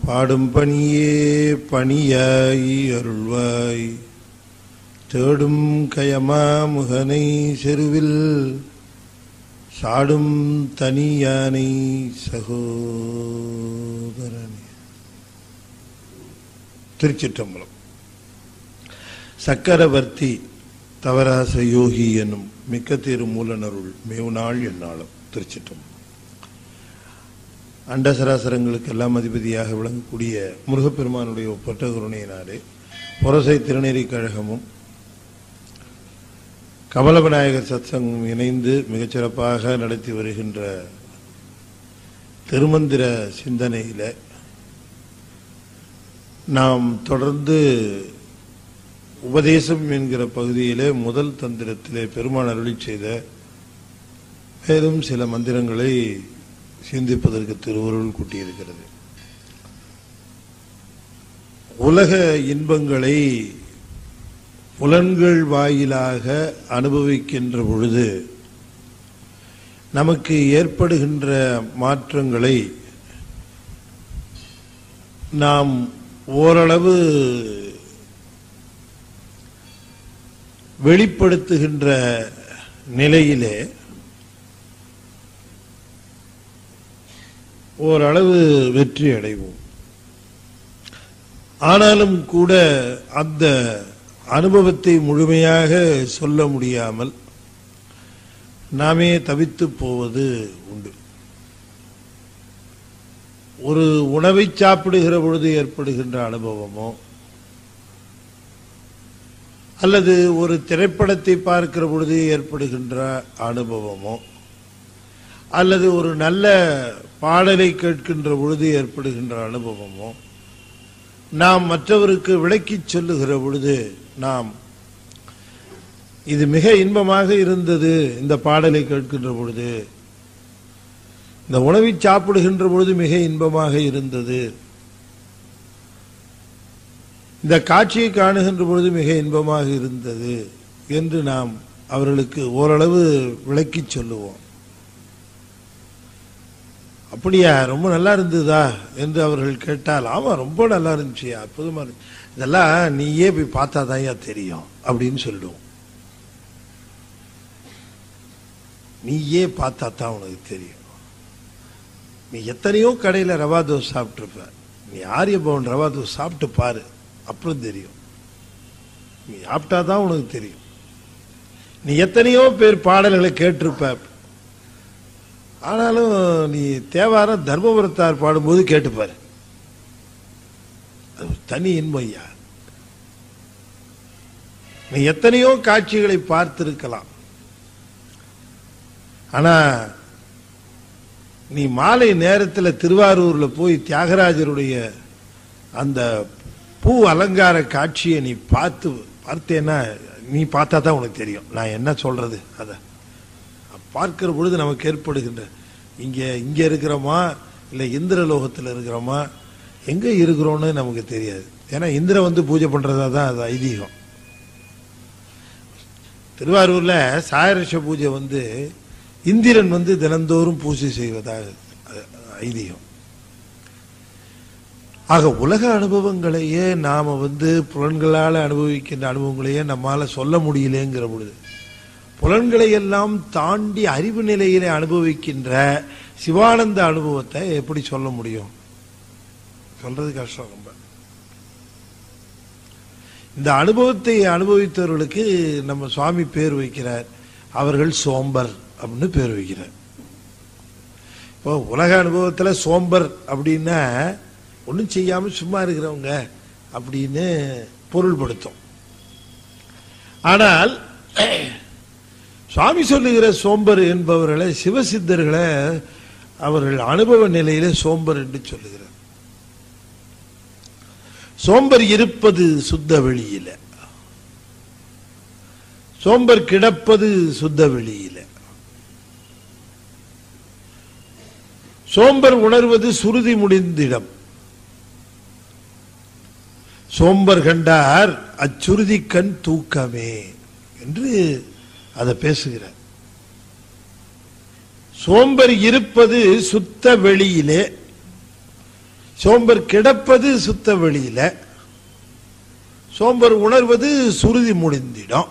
பாடும் பணியே பணியாய் அருள்வாய் தேடும் கயமா முகனை செருவில் சாடும் தனியானை சகோதரனே திருச்சிற்றம்பலம் சக்கரவர்த்தி தவராச யோகி என்னும் மிக்க திரு மூலனருள் மேவுநாள் என்னாலும் திருச்சிற்றம்பலம் அண்டசராசரங்களுக்கு எல்லாம் அதிபதியாக விளங்கக்கூடிய முருகப்பெருமானுடைய ஒப்பற்ற கருணையினாலே புரசை திருநெறி கழகமும் கமல விநாயகர் சத்சங்கம் இணைந்து மிகச்சிறப்பாக நடத்தி வருகின்ற திருமந்திர சிந்தனையில நாம் தொடர்ந்து உபதேசம் என்கிற பகுதியிலே முதல் தந்திரத்திலே பெருமான் அருளி செய்த மேலும் சில மந்திரங்களை சிந்திப்பதற்கு திருவருள் கூட்டியிருக்கிறது உலக இன்பங்களை புலன்கள் வாயிலாக அனுபவிக்கின்ற பொழுது நமக்கு ஏற்படுகின்ற மாற்றங்களை நாம் ஓரளவு வெளிப்படுத்துகின்ற நிலையிலே ஓரளவு வெற்றி அடைவோம் ஆனாலும் கூட அந்த அனுபவத்தை முழுமையாக சொல்ல முடியாமல் நாமே தவித்து போவது உண்டு ஒரு உணவை சாப்பிடுகிற பொழுது ஏற்படுகின்ற அனுபவமோ அல்லது ஒரு திரைப்படத்தை பார்க்கிற பொழுது ஏற்படுகின்ற அனுபவமோ அல்லது ஒரு நல்ல பாடலை கேட்கின்ற பொழுது ஏற்படுகின்ற அனுபவமோ நாம் மற்றவருக்கு விளக்கிச் சொல்லுகிற பொழுது நாம் இது மிக இன்பமாக இருந்தது இந்த பாடலை கேட்கின்ற பொழுது இந்த உணவை சாப்பிடுகின்ற பொழுது மிக இன்பமாக இருந்தது இந்த காட்சியை காணுகின்ற பொழுது மிக இன்பமாக இருந்தது என்று நாம் அவர்களுக்கு ஓரளவு விளக்கிச் சொல்லுவோம் அப்படியா ரொம்ப நல்லா இருந்ததா என்று அவர்கள் கேட்டால் ஆமா ரொம்ப நல்லா இருந்துச்சியா அற்புதமா இருந்துச்சு இதெல்லாம் நீயே போய் பார்த்தா தான் தெரியும் அப்படின்னு சொல்லுவோம் நீயே பார்த்தா தான் உனக்கு தெரியும் நீ எத்தனையோ கடையில் ரவா தோசை சாப்பிட்ருப்ப நீ ஆரியபவன் ரவா தோசை சாப்பிட்டு பாரு அப்புறம் தெரியும் நீ சாப்பிட்டா தான் உனக்கு தெரியும் நீ எத்தனையோ பேர் பாடல்களை கேட்டிருப்ப ஆனாலும் நீ தேவாரம் தர்மபுரத்தார் பாடும்போது கேட்டுப்பாரு அது ஒரு தனி இன்மையா நீ எத்தனையோ காட்சிகளை பார்த்திருக்கலாம் ஆனா நீ மாலை நேரத்தில் திருவாரூர்ல போய் தியாகராஜருடைய அந்த பூ அலங்கார காட்சியை நீ பார்த்து பார்த்தேன்னா நீ பார்த்தா தான் உனக்கு தெரியும் நான் என்ன சொல்றது அத பார்க்கிற பொழுது நமக்கு ஏற்படுகின்ற இங்க இங்க இருக்கிறோமா இல்லை இந்திரலோகத்தில் இருக்கிறோமா எங்க இருக்கிறோம்னு நமக்கு தெரியாது ஏன்னா இந்திர வந்து பூஜை பண்றதா தான் அது ஐதீகம் திருவாரூர்ல சாயரஷ பூஜை வந்து இந்திரன் வந்து தினந்தோறும் பூஜை செய்வதாக அஹ், ஐதீகம் ஆக உலக அனுபவங்களையே நாம வந்து புலன்களால் அனுபவிக்கின்ற அனுபவங்களையே நம்மால சொல்ல முடியலங்கிற பொழுது புலன்களை எல்லாம் தாண்டி அறிவு நிலையிலே அனுபவிக்கின்ற சிவானந்த அனுபவத்தை எப்படி சொல்ல முடியும் சொல்றது கஷ்டம் ரொம்ப இந்த அனுபவத்தை அனுபவித்தவர்களுக்கு நம்ம சுவாமி பேர் வைக்கிறார் அவர்கள் சோம்பர் அப்படின்னு பேர் வைக்கிறார் இப்போ உலக அனுபவத்துல சோம்பர் அப்படின்னா ஒன்றும் செய்யாம சும்மா இருக்கிறவங்க அப்படின்னு பொருள்படுத்தும் ஆனால் சுவாமி சொல்லுகிற சோம்பர் என்பவர்களை சிவசித்தர்களை அவர்கள் அனுபவ நிலையிலே சோம்பர் என்று சொல்லுகிறார் சோம்பர் இருப்பது சுத்த வெளியில சோம்பர் கிடப்பது சுத்த வெளியில சோம்பர் உணர்வது சுருதி முடிந்திடம் சோம்பர் கண்டார் அச்சுருதி கண் தூக்கமே என்று அதை பேசுகிறார் சோம்பர் இருப்பது சுத்த வெளியிலே சோம்பர் கிடப்பது சுத்த வெளியில சோம்பர் உணர்வது சுருதி முடிந்திடும்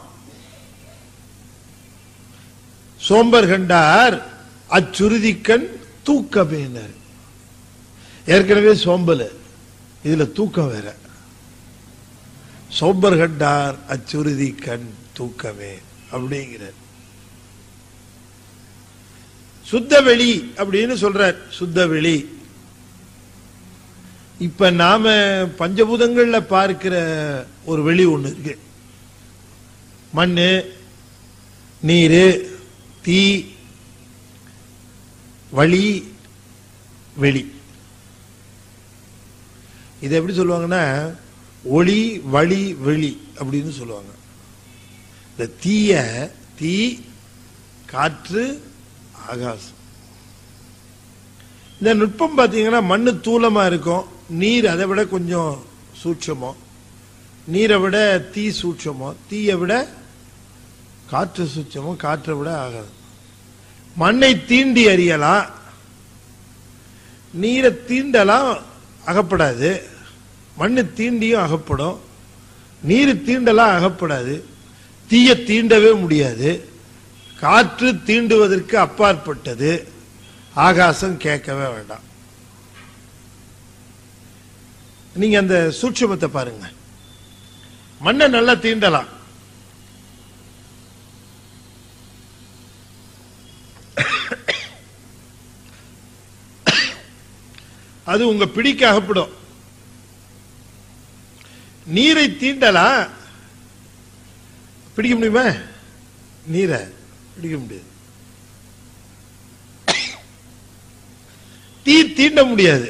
சோம்பர் கண்டார் அச்சுருதிக்கண் தூக்கமேனர் ஏற்கனவே சோம்பல் இதுல தூக்கம் வேற சோம்பர் கண்டார் அச்சுருதி கண் தூக்கமே அப்படிங்கிறார் சுத்த வெளி அப்படின்னு சொல்றார் சுத்த வெளி இப்ப நாம பஞ்சபூதங்கள்ல பார்க்கிற ஒரு வெளி ஒண்ணு இருக்கு மண்ணு நீரு தீ வழி வெளி இதை எப்படி சொல்லுவாங்கன்னா ஒளி வழி வெளி அப்படின்னு சொல்லுவாங்க இந்த தீய தீ காற்று ஆகாசம் இந்த நுட்பம் பார்த்தீங்கன்னா மண்ணு தூளமா இருக்கும் நீர் அதை விட கொஞ்சம் சூட்சமோ நீரை விட தீ சூட்சமோ தீயை விட காற்று சூட்சமோ காற்றை விட ஆகாது மண்ணை தீண்டி அறியலாம் நீரை தீண்டலாம் அகப்படாது மண்ணு தீண்டியும் அகப்படும் நீர் தீண்டலாம் அகப்படாது தீய தீண்டவே முடியாது காற்று தீண்டுவதற்கு அப்பாற்பட்டது ஆகாசம் கேட்கவே வேண்டாம் நீங்க அந்த சூட்சுமத்தை பாருங்க மண்ணை நல்லா தீண்டலாம் அது உங்க பிடிக்க அகப்படும் நீரை தீண்டலாம் பிடிக்க முடியுமா நீரை பிடிக்க முடியாது தீ தீண்ட முடியாது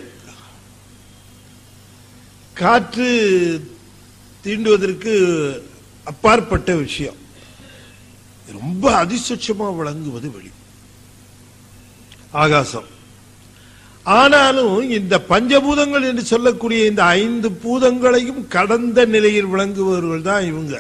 காற்று தீண்டுவதற்கு அப்பாற்பட்ட விஷயம் ரொம்ப அதிசுட்சமா விளங்குவது வெளி ஆகாசம் ஆனாலும் இந்த பஞ்சபூதங்கள் என்று சொல்லக்கூடிய இந்த ஐந்து பூதங்களையும் கடந்த நிலையில் விளங்குபவர்கள் தான் இவங்க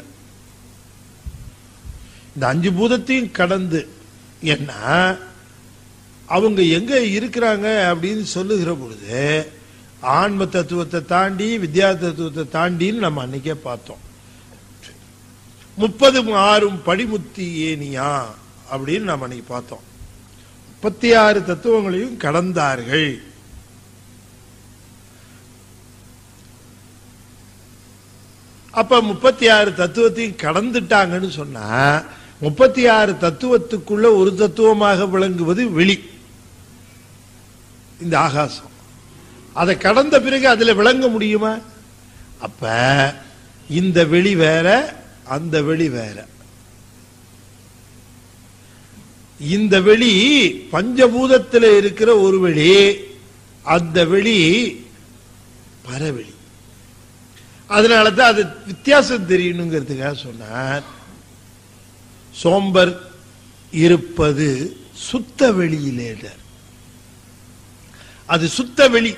இந்த அஞ்சு பூதத்தையும் கடந்து ஏன்னா அவங்க எங்க இருக்கிறாங்க அப்படின்னு சொல்லுகிற பொழுது ஆன்ம தத்துவத்தை தாண்டி வித்யா தத்துவத்தை தாண்டின்னு நம்ம அன்னைக்கே பார்த்தோம் முப்பது ஆறும் படிமுத்தி ஏனியா அப்படின்னு நம்ம அன்னைக்கு பார்த்தோம் முப்பத்தி ஆறு தத்துவங்களையும் கடந்தார்கள் அப்ப முப்பத்தி ஆறு தத்துவத்தையும் கடந்துட்டாங்கன்னு சொன்னா முப்பத்தி ஆறு தத்துவத்துக்குள்ள ஒரு தத்துவமாக விளங்குவது வெளி இந்த ஆகாசம் அதை கடந்த பிறகு அதுல விளங்க முடியுமா அப்ப இந்த வெளி வேற அந்த வெளி வேற இந்த வெளி பஞ்சபூதத்தில் இருக்கிற ஒரு வெளி அந்த வெளி பரவெளி அதனால தான் அது வித்தியாசம் தெரியணுங்கிறதுக்காக சொன்னார் சோம்பர் இருப்பது சுத்த வெளியிலேடர் அது சுத்த வெளி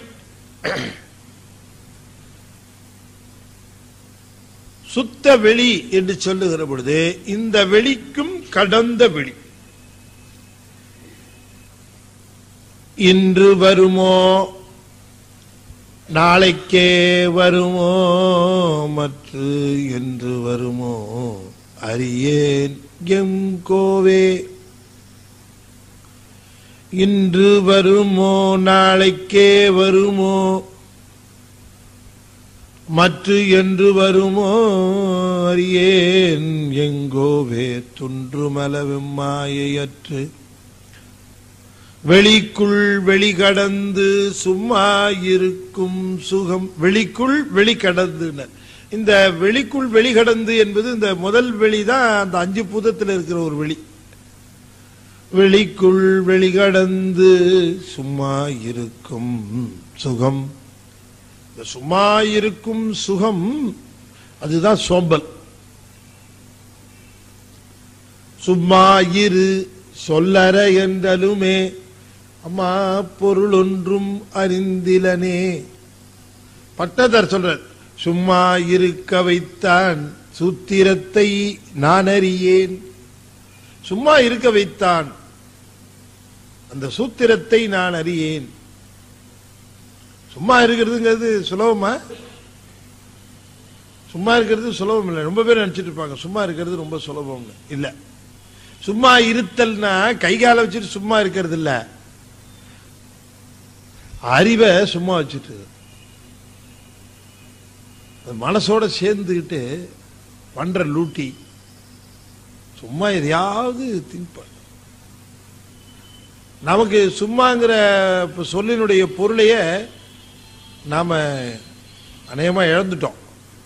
சுத்த வெளி என்று சொல்லுகிற பொழுது இந்த வெளிக்கும் கடந்த வெளி இன்று வருமோ நாளைக்கே வருமோ மற்ற என்று வருமோ அறியேன் எம் கோவே இன்று வருமோ நாளைக்கே வருமோ மற்ற என்று வருமோ அறியேன் எங்கோவே துன்றுமலவும் மாயையற்று வெளிக்குள் வெளிகடந்து சும்மா இருக்கும் சுகம் வெளிக்குள் வெளிக்கடந்து இந்த வெளிக்குள் வெளிகடந்து என்பது இந்த முதல் வெளி தான் அந்த அஞ்சு பூதத்தில் இருக்கிற ஒரு வெளி வெளிக்குள் வெளிகடந்து சும்மா இருக்கும் சுகம் இந்த சும்மா இருக்கும் சுகம் அதுதான் சோம்பல் சும்மா இரு சொல்லற என்றலுமே அம்மா பொருள் ஒன்றும் அறிந்திலனே பட்டதர் சொல்றார் சும்மா இருக்க வைத்தான் சூத்திரத்தை நான் அறியேன் சும்மா இருக்க வைத்தான் அந்த சூத்திரத்தை நான் அறியேன் சும்மா இருக்கிறதுங்கிறது சுலபமா சும்மா இருக்கிறது சுலபம் இல்லை ரொம்ப பேர் நினைச்சிட்டு இருப்பாங்க சும்மா இருக்கிறது ரொம்ப சுலபம்னு இல்ல சும்மா இருத்தல்னா கை காலை வச்சுட்டு சும்மா இருக்கிறது இல்ல அறிவை சும்மா வச்சுட்டு அது மனசோட சேர்ந்துக்கிட்டு பண்ற லூட்டி சும்மா எதையாவது திங்க் பண்ண நமக்கு சும்மாங்கிற இப்ப சொல்லினுடைய பொருளையே நாம அநேகமா இழந்துட்டோம்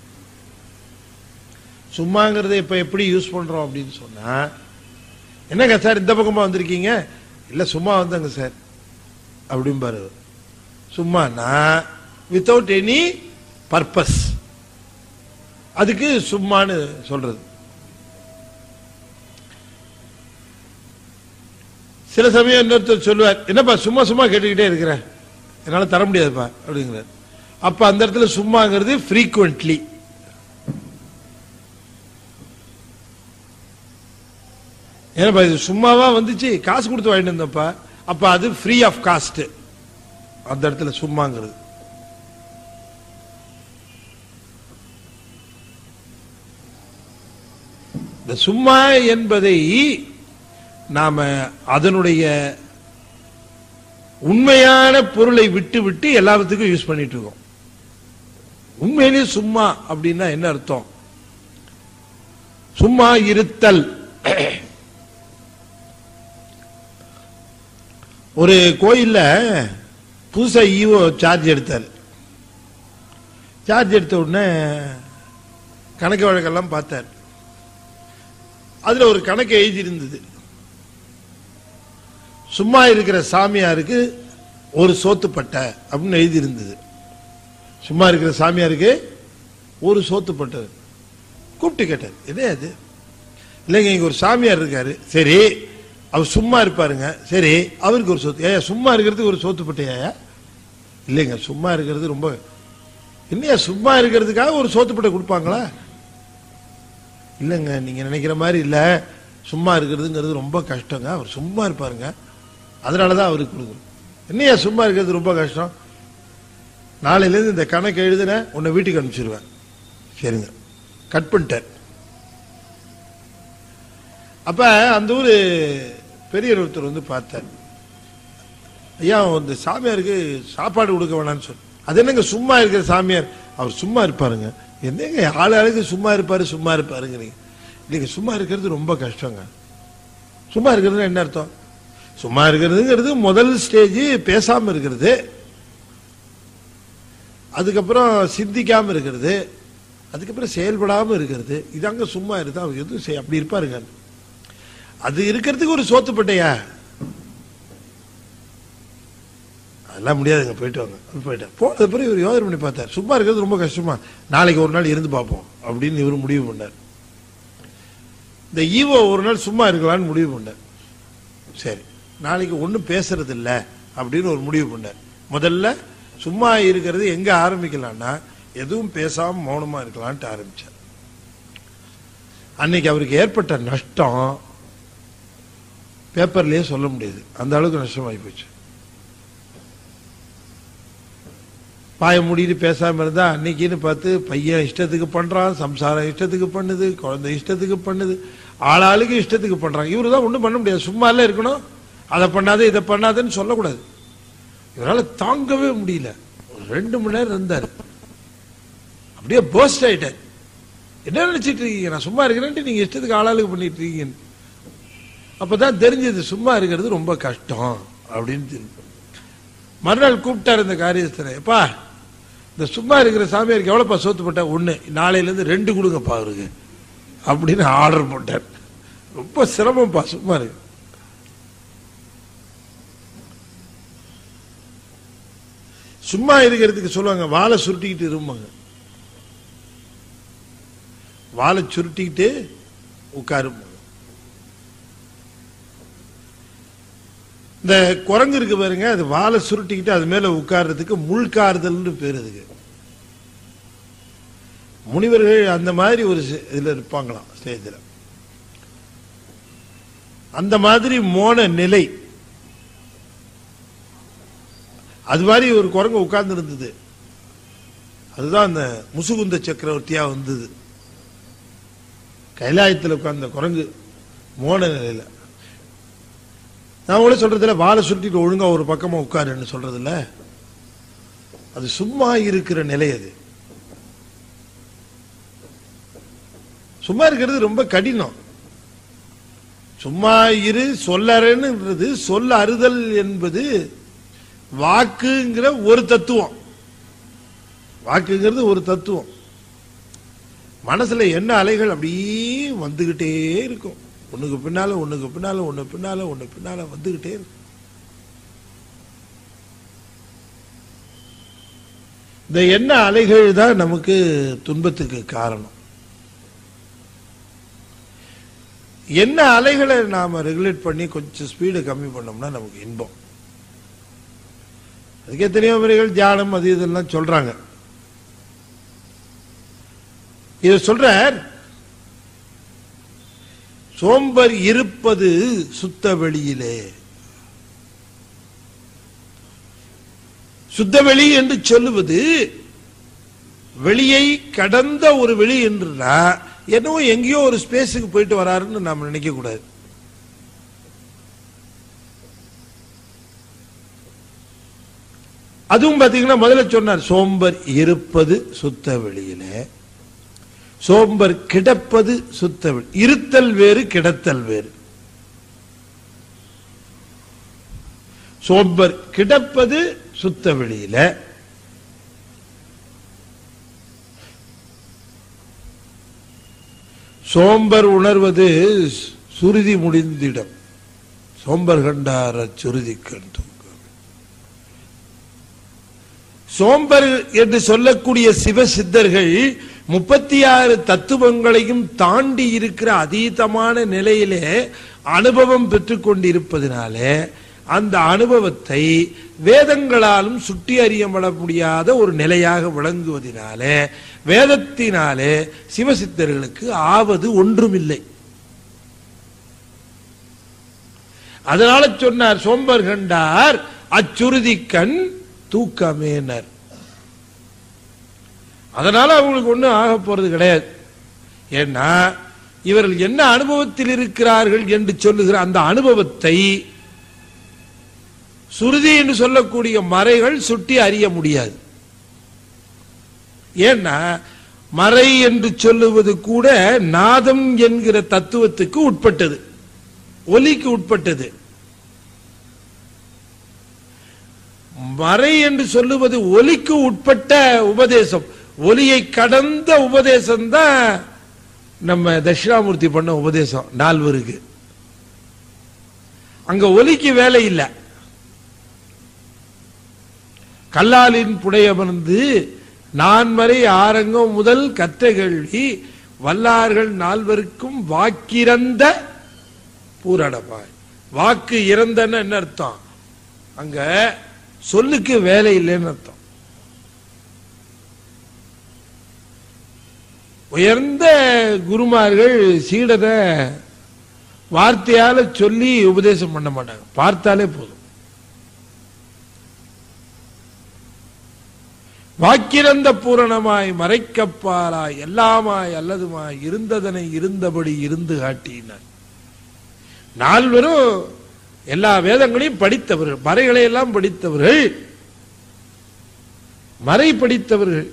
சும்மாங்கிறத இப்ப எப்படி யூஸ் பண்றோம் அப்படின்னு சொன்னா என்னங்க சார் இந்த பக்கமா வந்திருக்கீங்க இல்ல சும்மா வந்தங்க சார் அப்படிம்பாரு சும்மானா வித்தவுட் எனி பர்பஸ் அதுக்கு சும்மான்னு சொல்றது சில சமயம் இன்னொருத்தர் சொல்லுவார் என்னப்பா சும்மா சும்மா கேட்டுக்கிட்டே இருக்கிற என்னால தர முடியாதுப்பா அப்படிங்கிறார் அப்ப அந்த இடத்துல சும்மாங்கிறது ஃப்ரீக்வெண்ட்லி ஏன்னாப்பா இது சும்மாவா வந்துச்சு காசு கொடுத்து வாங்கிட்டு வந்தப்பா அப்ப அது ஃப்ரீ ஆஃப் காஸ்ட் அந்த இடத்துல சும்மாங்கிறது இந்த சும்மா என்பதை நாம அதனுடைய உண்மையான பொருளை விட்டு விட்டு எல்லாத்துக்கும் யூஸ் பண்ணிட்டு இருக்கோம் உண்மையிலேயே சும்மா அப்படின்னா என்ன அர்த்தம் சும்மா இருத்தல் ஒரு கோயில்ல புதுசா ஈவோ சார்ஜ் எடுத்தார் சார்ஜ் எடுத்த உடனே கணக்கு வழக்கெல்லாம் பார்த்தார் அதுல ஒரு கணக்கு எழுதி இருந்தது சும்மா இருக்கிற சாமியாருக்கு ஒரு சோத்துப்பட்டை அப்படின்னு எழுதி இருந்தது சும்மா இருக்கிற சாமியாருக்கு ஒரு சோத்துப்பட்டை கூப்பிட்டு கேட்டார் என்ன அது இல்லைங்க இங்க ஒரு சாமியார் இருக்காரு சரி அவர் சும்மா இருப்பாருங்க சரி அவருக்கு ஒரு சொத்து ஏயா சும்மா இருக்கிறதுக்கு ஒரு சோத்துப்பட்டையா இல்லைங்க சும்மா இருக்கிறது ரொம்ப இல்லையா சும்மா இருக்கிறதுக்காக ஒரு சோத்துப்பட்டை கொடுப்பாங்களா இல்லைங்க நீங்க நினைக்கிற மாதிரி இல்ல சும்மா இருக்கிறதுங்கிறது ரொம்ப கஷ்டங்க அவர் சும்மா இருப்பாருங்க அதனாலதான் அவருக்கு கொடுக்கணும் என்னையா சும்மா இருக்கிறது ரொம்ப கஷ்டம் நாளையிலேருந்து இந்த கணக்கு எழுதுன உன்னை வீட்டுக்கு அனுப்பிச்சிருவேன் சரிங்க கட் பண்ணிட்டார் அப்ப அந்த ஊரு பெரியவர் ஒருத்தர் வந்து பார்த்தார் ஐயா இந்த சாமியாருக்கு சாப்பாடு கொடுக்க வேணாம்னு சொல்லி அது என்னங்க சும்மா இருக்கிற சாமியார் அவர் சும்மா இருப்பாருங்க என்னங்க ஆள் ஆளுக்கு சும்மா இருப்பாரு சும்மா இருப்பாருங்கிறீங்க இல்லைங்க சும்மா இருக்கிறது ரொம்ப கஷ்டங்க சும்மா இருக்கிறது என்ன அர்த்தம் சும்மா இருக்கிறதுங்கிறது முதல் ஸ்டேஜ் பேசாம இருக்கிறது அதுக்கப்புறம் சிந்திக்காம இருக்கிறது அதுக்கப்புறம் செயல்படாம இருக்கிறது இதாங்க சும்மா இருந்தா அவர் எதுவும் செய் அப்படி இருப்பாருங்க அது இருக்கிறதுக்கு ஒரு சோத்துப்பட்டையா அதெல்லாம் முடியாதுங்க போயிட்டு வாங்க அப்படி போயிட்டேன் போனது பிறகு இவர் யோசனை பண்ணி பார்த்தார் சும்மா இருக்கிறது ரொம்ப கஷ்டமா நாளைக்கு ஒரு நாள் இருந்து பார்ப்போம் அப்படின்னு இவர் முடிவு பண்ணார் இந்த ஈவோ ஒரு நாள் சும்மா இருக்கலாம்னு முடிவு பண்ணார் சரி நாளைக்கு ஒன்றும் பேசுறது இல்ல அப்படின்னு ஒரு முடிவு பண்ணார் முதல்ல சும்மா இருக்கிறது எங்க ஆரம்பிக்கலாம்னா எதுவும் பேசாம மௌனமா இருக்கலாம்ட்டு ஆரம்பிச்சார் அன்னைக்கு அவருக்கு ஏற்பட்ட நஷ்டம் பேப்பர்லயே சொல்ல முடியாது அந்த அளவுக்கு நஷ்டமாகி போச்சு பாய மூடிட்டு பேசாம இருந்தா அன்னைக்குன்னு பார்த்து பையன் இஷ்டத்துக்கு பண்றான் சம்சாரம் இஷ்டத்துக்கு பண்ணுது குழந்தை இஷ்டத்துக்கு பண்ணுது ஆளாளுக்கு இஷ்டத்துக்கு பண்றாங்க இவரு தான் ஒண்ணும் பண்ண முடியாது சும்மா எல்லாம் இருக்கணும் அதை பண்ணாத இதை பண்ணாதன்னு சொல்லக்கூடாது இவரால தாங்கவே முடியல ஒரு ரெண்டு மணி நேரம் இருந்தார் அப்படியே போஸ்ட் ஆயிட்டார் என்ன நினைச்சிட்டு இருக்கீங்க நான் சும்மா இருக்கிறேன்ட்டு நீங்க இஷ்டத்துக்கு ஆளாளுக்கு பண்ணிட்டு இருக்கீங்கன்னு அப்பதான் தெரிஞ்சது சும்மா இருக்கிறது ரொம்ப கஷ்டம் அப்படின்னு தெரிஞ்சு மறுநாள் கூப்பிட்டாரு இந்த காரியஸ்தனை எப்பா இந்த சும்மா இருக்கிற சாமியாருக்கு எவ்வளவுப்பா சோத்து போட்டா ஒண்ணு நாளையில இருந்து ரெண்டு கொடுங்கப்பா அவருக்கு அப்படின்னு ஆர்டர் போட்டார் ரொம்ப சிரமம்ப்பா சும்மா இருக்கு சும்மா இருக்கிறதுக்கு சொல்லுவாங்க வாழை சுருட்டிக்கிட்டு இருப்பாங்க வாழை சுருட்டிக்கிட்டு உட்காரும் இந்த குரங்கு இருக்கு பாருங்க அது வாழை சுருட்டிக்கிட்டு அது மேல உட்கார்றதுக்கு முள்காறுதல்னு பேர் அதுக்கு முனிவர்கள் அந்த மாதிரி ஒரு சி- இதுல இருப்பாங்களாம் ஸ்டேஜில் அந்த மாதிரி மோன நிலை அது மாதிரி ஒரு குரங்கு உட்கார்ந்து இருந்தது அதுதான் அந்த முசுகுந்த சக்கரவர்த்தியா வந்தது கைலாயத்தில் உட்கார்ந்த குரங்கு மோன நிலையில நான் கூட சொல்றதுல வாழை சுட்டிட்டு ஒழுங்கா ஒரு பக்கமா உட்காருன்னு சொல்றதுல அது சும்மா இருக்கிற நிலை அது சும்மா இருக்கிறது ரொம்ப கடினம் சும்மா இரு சொல்லறன்னுன்றது சொல்ல அறுதல் என்பது வாக்குங்கிற ஒரு தத்துவம் வாக்குங்கிறது ஒரு தத்துவம் மனசுல என்ன அலைகள் அப்படியே வந்துகிட்டே இருக்கும் ஒண்ணுக்கு பின்னால ஒண்ணுக்கு பின்னால ஒண்ணு பின்னால ஒண்ணு பின்னால வந்துகிட்டே இருக்கும் இந்த எண்ண அலைகள் தான் நமக்கு துன்பத்துக்கு காரணம் என்ன அலைகளை நாம ரெகுலேட் பண்ணி கொஞ்சம் ஸ்பீடு கம்மி பண்ணோம்னா நமக்கு இன்பம் அதுக்கு எத்தனையோ முறைகள் தியானம் அது இதெல்லாம் சொல்றாங்க இத சொல்றார் சோம்பர் இருப்பது சுத்த வெளியிலே சுத்த வெளி என்று சொல்லுவது வெளியை கடந்த ஒரு வெளி என்றுனா என்னவோ எங்கேயோ ஒரு ஸ்பேஸுக்கு போயிட்டு வராருன்னு நாம நினைக்க கூடாது அதுவும் பாத்தீங்கன்னா முதல்ல சொன்னார் சோம்பர் இருப்பது சுத்த வெளியிலே சோம்பர் கிடப்பது சுத்த வெளி இருத்தல் வேறு கிடத்தல் வேறு சோம்பர் கிடப்பது சுத்த வெளியில சோம்பர் உணர்வது சுருதி முடிந்திடம் சோம்பர் கண்டார சுருதி கண்டு சோம்பர் என்று சொல்லக்கூடிய சிவ சித்தர்கள் முப்பத்தி ஆறு தத்துவங்களையும் தாண்டி இருக்கிற அதீதமான நிலையிலே அனுபவம் பெற்றுக் கொண்டிருப்பதினாலே அந்த அனுபவத்தை வேதங்களாலும் சுட்டி அறியப்பட முடியாத ஒரு நிலையாக விளங்குவதினாலே வேதத்தினாலே சிவசித்தர்களுக்கு ஆவது ஒன்றுமில்லை அதனால சொன்னார் சோம்பர் கண்டார் அச்சுறுதி கண் தூக்கமேனர் அதனால அவங்களுக்கு ஒண்ணும் ஆக போறது கிடையாது ஏன்னா இவர்கள் என்ன அனுபவத்தில் இருக்கிறார்கள் என்று சொல்லுகிற அந்த அனுபவத்தை சுருதி என்று சொல்லக்கூடிய மறைகள் சுட்டி அறிய முடியாது ஏன்னா மறை என்று சொல்லுவது கூட நாதம் என்கிற தத்துவத்துக்கு உட்பட்டது ஒலிக்கு உட்பட்டது மறை என்று சொல்லுவது ஒலிக்கு உட்பட்ட உபதேசம் ஒலியை கடந்த உபதேசம் தான் நம்ம தட்சிணாமூர்த்தி பண்ண உபதேசம் நால்வருக்கு அங்க ஒலிக்கு வேலை இல்லை கல்லாலின் புடையமர்ந்து நான்மறை ஆரங்கம் முதல் கற்ற கேள்வி வல்லார்கள் நால்வருக்கும் வாக்கிறந்த பூரணமாய் வாக்கு இறந்தன்னு என்ன அர்த்தம் அங்க சொல்லுக்கு வேலை இல்லைன்னு அர்த்தம் உயர்ந்த குருமார்கள் சீடனை வார்த்தையால சொல்லி உபதேசம் பண்ண மாட்டாங்க பார்த்தாலே போதும் வாக்கிறந்த பூரணமாய் மறைக்கப்பாலாய் எல்லாமாய் அல்லதுமாய் இருந்ததனை இருந்தபடி இருந்து காட்டினார் நால்வரும் எல்லா வேதங்களையும் படித்தவர்கள் மறைகளை எல்லாம் படித்தவர்கள் மறை படித்தவர்கள்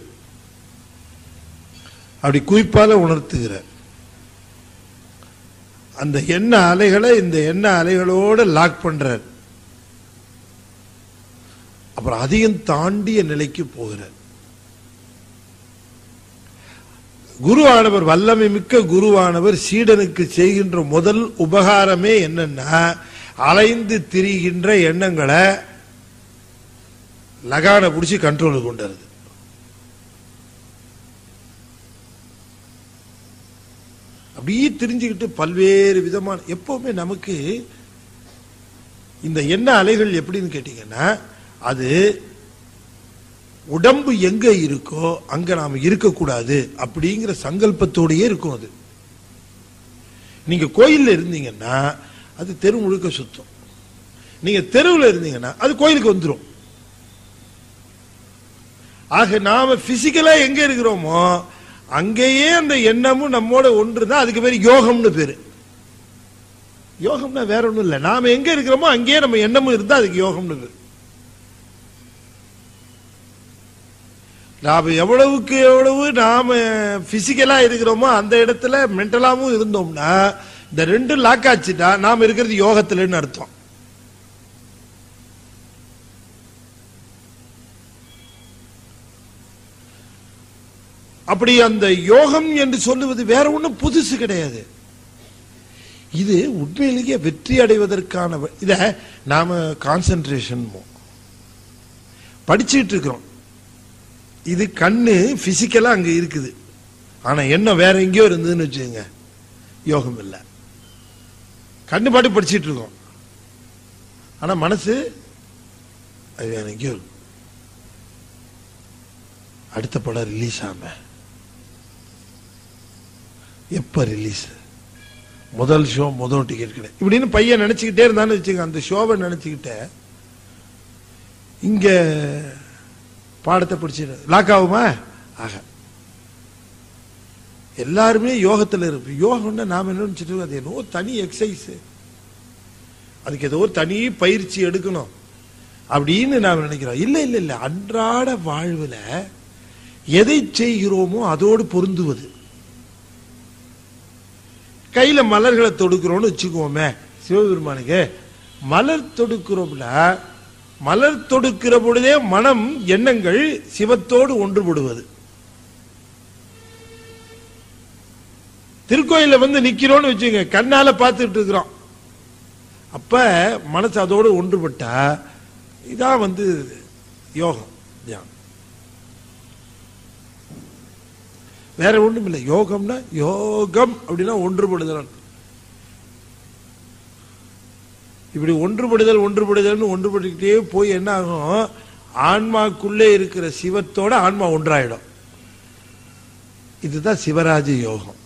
அப்படி குறிப்பால உணர்த்துகிறார் அந்த எண்ண அலைகளை இந்த எண்ண அலைகளோட லாக் பண்றார் அப்புறம் அதையும் தாண்டிய நிலைக்கு போகிறார் குருவானவர் வல்லமை மிக்க குருவானவர் சீடனுக்கு செய்கின்ற முதல் உபகாரமே என்னன்னா அலைந்து திரிகின்ற எண்ணங்களை லகான பிடிச்சி கண்ட்ரோலுக்கு கொண்டு வருது அப்படியே தெரிஞ்சுக்கிட்டு பல்வேறு விதமான எப்பவுமே நமக்கு இந்த எண்ண அலைகள் எப்படின்னு கேட்டீங்கன்னா அது உடம்பு எங்க இருக்கோ அங்க நாம இருக்கக்கூடாது அப்படிங்கிற சங்கல்பத்தோடயே இருக்கும் அது நீங்க கோயில்ல இருந்தீங்கன்னா அது தெரு முழுக்க சுத்தம் நீங்க தெருவில் இருந்தீங்கன்னா அது கோயிலுக்கு வந்துடும் ஆக நாம பிசிக்கலா எங்க இருக்கிறோமோ அங்கேயே அந்த எண்ணமும் நம்மோட ஒன்று தான் அதுக்கு பேர் யோகம்னு பேரு யோகம்னா வேற ஒண்ணும் இல்லை நாம எங்க இருக்கிறோமோ அங்கேயே நம்ம எண்ணமும் இருந்தா அதுக்கு யோகம்னு பேரு நாம எவ்வளவுக்கு எவ்வளவு நாம பிசிக்கலா இருக்கிறோமோ அந்த இடத்துல மென்டலாவும் இருந்தோம்னா இந்த ரெண்டும் லாக் ஆச்சுட்டா நாம இருக்கிறது யோகத்துலன்னு அர்த்தம் அப்படி அந்த யோகம் என்று சொல்லுவது வேற ஒண்ணும் புதுசு கிடையாது இது உண்மையிலேயே வெற்றி அடைவதற்கான வ- இத நாம கான்சென்ட்ரேஷன் படிச்சுட்டு இருக்கிறோம் இது கண்ணு பிசிக்கலா அங்க இருக்குது ஆனா என்ன வேற எங்கேயோ இருந்ததுன்னு வச்சுக்கோங்க யோகம் இல்லை கண்ணு பாட்டு படிச்சிட்டு இருக்கோம் ஆனா மனசு அது வேற எங்கேயோ இருக்கு. அடுத்த படம் ரிலீஸ் ஆம எப்ப ரிலீஸ் முதல் ஷோ முதல் டிக்கெட் கிடையாது இப்படின்னு பையன் நினைச்சுக்கிட்டே இருந்தான்னு வச்சுங்க அந்த ஷோவை நினைச்சுக்கிட்டே இங்க பாடத்தை பிடிச்சிடு லாக் ஆகுமா ஆக எல்லாருமே யோகத்துல இருக்கு யோகம்னா நாம என்ன நினைச்சிட்டு இருக்கோம், அது என்னவோ தனி எக்ஸசைஸ் அதுக்கு ஏதோ ஒரு தனி பயிற்சி எடுக்கணும் அப்படின்னு நாம் நினைக்கிறோம் இல்ல இல்ல இல்ல அன்றாட வாழ்வுல எதை செய்கிறோமோ அதோடு பொருந்துவது கையில மலர்களை தொடுக்கிறோம்னு வச்சுக்குவோமே சிவபெருமானுக்கு மலர் தொடுக்கிறோம்ல மலர் தொடுக்கிற பொழுதே மனம் எண்ணங்கள் சிவத்தோடு ஒன்றுபடுவது திருக்கோயில வந்து நிக்கிறோம்னு வச்சுங்க கண்ணால பார்த்துட்டு இருக்கிறோம் அப்ப மனசு அதோடு ஒன்றுபட்டா இதான் வந்து யோகம் தியானம் வேற ஒண்ணும் இல்லை யோகம்னா யோகம் அப்படின்னா ஒன்றுபடுதல் இப்படி ஒன்றுபடுதல் ஒன்றுபடுதல்னு ஒன்றுபட்டுக்கிட்டே போய் என்ன ஆகும் ஆன்மாக்குள்ளே இருக்கிற சிவத்தோட ஆன்மா ஒன்றாயிடும் இதுதான் சிவராஜ யோகம்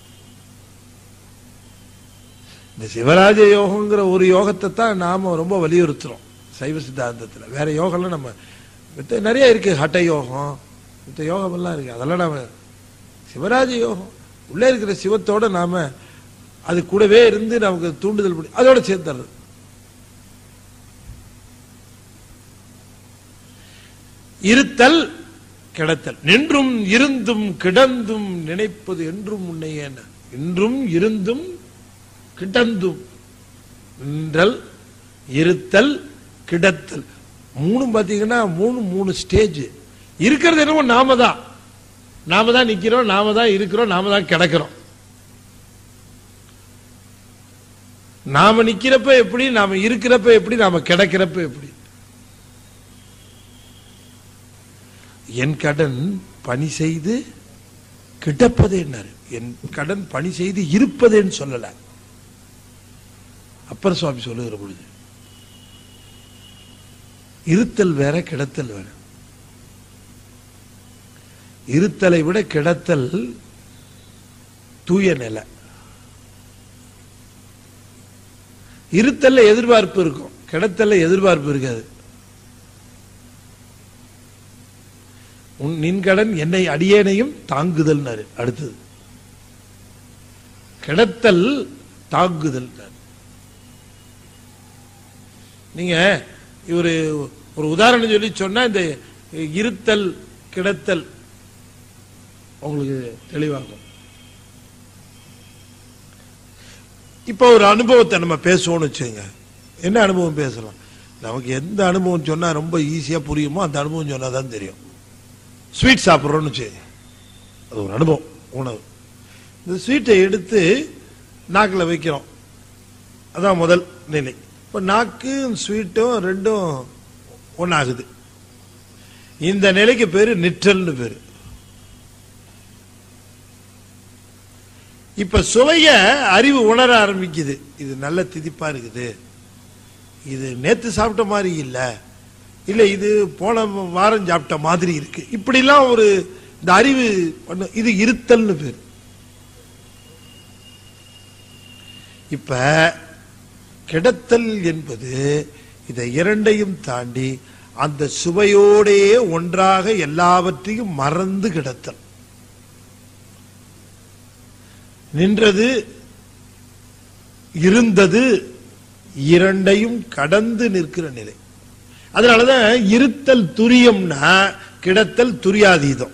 இந்த சிவராஜ யோகங்கிற ஒரு யோகத்தை தான் நாம ரொம்ப வலியுறுத்துறோம் சைவ சித்தாந்தத்துல வேற யோகம்லாம் நம்ம மித்த நிறைய இருக்கு ஹட்ட யோகம் மித்த யோகம் எல்லாம் இருக்கு அதெல்லாம் நாம சிவராஜ யோகம் உள்ளே இருக்கிற சிவத்தோட நாம அது கூடவே இருந்து நமக்கு தூண்டுதல் பண்ணி அதோட சேர்த்துறது இருத்தல் கிடத்தல் நின்றும் இருந்தும் கிடந்தும் நினைப்பது என்றும் உன்னையே இன்றும் இருந்தும் கிடந்தும் நின்றல் இருத்தல் கிடத்தல் மூணும் பாத்தீங்கன்னா மூணு மூணு ஸ்டேஜ் இருக்கிறது என்னமோ நாம தான் நாம தான் நிக்கிறோம் நாம தான் இருக்கிறோம் நாம தான் கிடக்கிறோம் நாம நிக்கிறப்ப எப்படி நாம இருக்கிறப்ப எப்படி நாம கிடக்கிறப்ப எப்படி என் கடன் பணி செய்து கிடப்பதேன்னாரு என் கடன் பணி செய்து இருப்பதேன்னு சொல்லல அப்பர் சுவாமி சொல்லுகிற பொழுது இருத்தல் வேற கிடத்தல் வேற இருத்தலை விட கிடத்தல் தூய நிலை இருத்தல்ல எதிர்பார்ப்பு இருக்கும் கிடத்தல்ல எதிர்பார்ப்பு இருக்காது உன் நின் கடன் என்னை அடியேனையும் தாங்குதல்னாரு அடுத்தது கிடத்தல் தாங்குதல் நீங்க ஒரு ஒரு உதாரணம் சொல்லி சொன்னா இந்த இருத்தல் கிடத்தல் உங்களுக்கு தெளிவாகும் இப்ப ஒரு அனுபவத்தை நம்ம பேசுவோம்னு வச்சுங்க என்ன அனுபவம் பேசலாம் நமக்கு எந்த அனுபவம் சொன்னா ரொம்ப ஈஸியா புரியுமோ அந்த அனுபவம் சொன்னா தான் தெரியும் ஸ்வீட் சாப்பிட்றோம்னு வச்சு அது ஒரு அனுபவம் உணவு இந்த ஸ்வீட்டை எடுத்து நாக்கில் வைக்கிறோம் அதான் முதல் நிலை இப்போ நாக்கும் ஸ்வீட்டும் ரெண்டும் ஒன்றாகுது இந்த நிலைக்கு பேரு நிற்றல்னு பேரு இப்ப சுவைய அறிவு உணர ஆரம்பிக்குது இது நல்ல திதிப்பா இருக்குது இது நேத்து சாப்பிட்ட மாதிரி இல்ல இல்ல இது போன வாரம் சாப்பிட்ட மாதிரி இருக்கு இப்படிலாம் ஒரு இந்த அறிவு பண்ணு- இது இருத்தல்னு பேரு இப்ப கிடத்தல் என்பது இதை இரண்டையும் தாண்டி அந்த சுவையோடையே ஒன்றாக எல்லாவற்றையும் மறந்து கிடத்தல் நின்றது இருந்தது இரண்டையும் கடந்து நிற்கிற நிலை அதனாலதான் இருத்தல் துரியம்னா கிடத்தல் துரியாதீதம்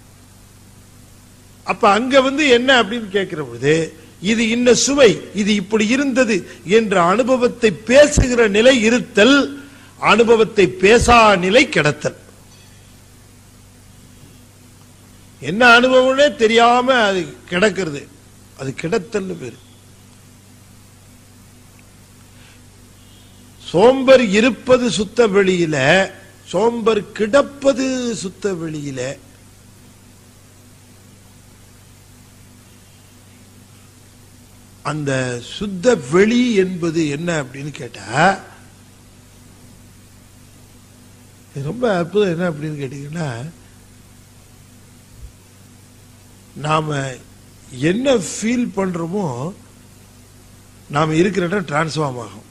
அப்ப அங்க வந்து என்ன அப்படின்னு கேட்கிற பொழுது இது இன்ன சுவை இது இப்படி இருந்தது என்ற அனுபவத்தை பேசுகிற நிலை இருத்தல் அனுபவத்தை பேசா நிலை கிடத்தல் என்ன அனுபவம்னே தெரியாம அது கிடக்கிறது அது கிடத்தல்னு பேரு சோம்பர் இருப்பது சுத்த வெளியில சோம்பர் கிடப்பது சுத்த வெளியில அந்த சுத்த வெளி என்பது என்ன அப்படின்னு கேட்டா இது ரொம்ப அற்புதம் என்ன அப்படின்னு கேட்டீங்கன்னா நாம என்ன ஃபீல் பண்றோமோ நாம இருக்கிற இடம் டிரான்ஸ்ஃபார்ம் ஆகும்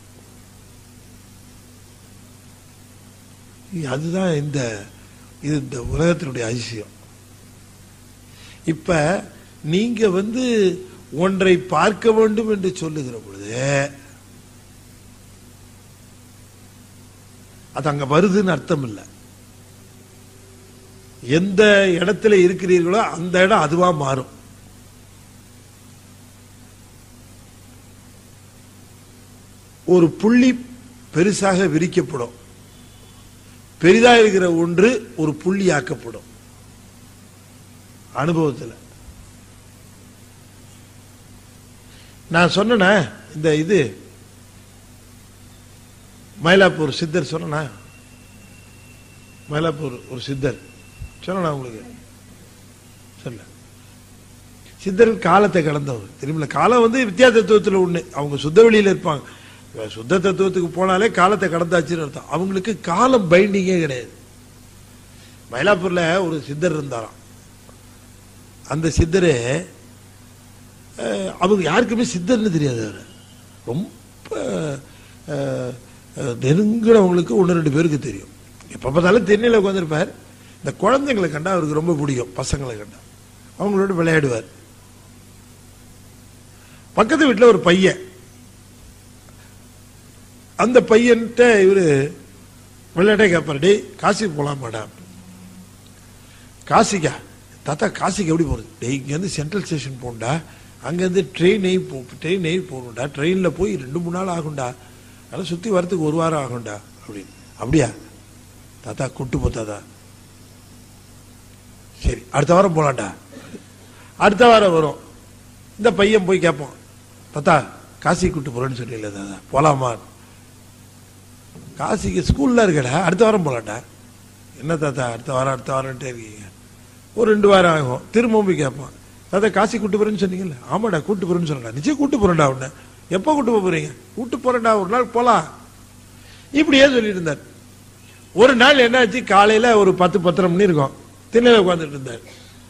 அதுதான் இந்த இது இந்த உலகத்தினுடைய அதிசயம் இப்ப நீங்க வந்து ஒன்றை பார்க்க வேண்டும் என்று சொல்லுகிற பொழுது அது அங்க வருதுன்னு அர்த்தம் இல்லை எந்த இடத்துல இருக்கிறீர்களோ அந்த இடம் அதுவா மாறும் ஒரு புள்ளி பெருசாக விரிக்கப்படும் பெரிதா இருக்கிற ஒன்று ஒரு புள்ளி ஆக்கப்படும் அனுபவத்தில் நான் சொன்னேனா இந்த இது மயிலாப்பூர் சித்தர் சொன்னா மயிலாப்பூர் ஒரு சித்தர் சொன்னா உங்களுக்கு சொல்ல சித்தர்கள் காலத்தை கடந்தவர் திரும்ப காலம் வந்து வித்யா தத்துவத்தில் ஒண்ணு அவங்க சுத்த வெளியில இருப்பாங்க சுத்த தத்துவத்துக்கு போனாலே காலத்தை கடந்தாச்சுன்னு அர்த்தம் அவங்களுக்கு காலம் பைண்டிங்கே கிடையாது மயிலாப்பூர்ல ஒரு சித்தர் இருந்தாராம் அந்த சித்தரு அஹ், அவங்க யாருக்குமே சித்தர்னு தெரியாது அவரு ரொம்ப அஹ், அஹ், நெருங்கினவங்களுக்கு ஒன்று ரெண்டு பேருக்கு தெரியும் எப்போ பார்த்தாலும் தென்னையில் உட்காந்துருப்பார் இந்த குழந்தைங்களை கண்டா அவருக்கு ரொம்ப பிடிக்கும் பசங்களை கண்டா அவங்களோட விளையாடுவார் பக்கத்து வீட்டில் ஒரு பையன் அந்த பையன்கிட்ட இவரு விளையாட்டே கேட்பாரு டேய் காசிக்கு போலாமாடா காசிக்கா தாத்தா காசிக்கு எப்படி போறது டேய் இங்கேருந்து சென்ட்ரல் ஸ்டேஷன் போகணும்டா அங்கேருந்து ட்ரெயின் நெய் போ ட்ரெயின் நெய் போகணும்டா ட்ரெயினில் போய் ரெண்டு மூணு நாள் ஆகும்டா அதெல்லாம் சுற்றி வரத்துக்கு ஒரு வாரம் ஆகும்டா அப்படின்னு அப்படியா தாத்தா கூட்டு போ தாத்தா சரி அடுத்த வாரம் போலாம்டா அடுத்த வாரம் வரும் இந்த பையன் போய் கேட்பான் தாத்தா காசி கூட்டு போறேன்னு சொல்லல தாத்தா போலாமா காசிக்கு ஸ்கூல்ல இருக்கடா அடுத்த வாரம் போலாம்டா என்ன தாத்தா அடுத்த வாரம் அடுத்த வாரம்ட்டே இருக்கீங்க ஒரு ரெண்டு வாரம் ஆகும் திரும்பவும் போய் கேட்பான் தாத்தா காசி கூட்டு போறேன்னு சொன்னீங்கல்ல ஆமாடா கூட்டு போறேன்னு சொன்னடா நிச்சயம் கூட்டு போறேன்டா உன்னை எப்போ கூட்டு போக போறீங்க கூட்டு போறேன்டா ஒரு நாள் போலாம் இப்படியே சொல்லிட்டு இருந்தார் ஒரு நாள் என்னாச்சு காலையில ஒரு பத்து பத்தரை மணி இருக்கும் திண்ணையில உட்கார்ந்துட்டு இருந்தார்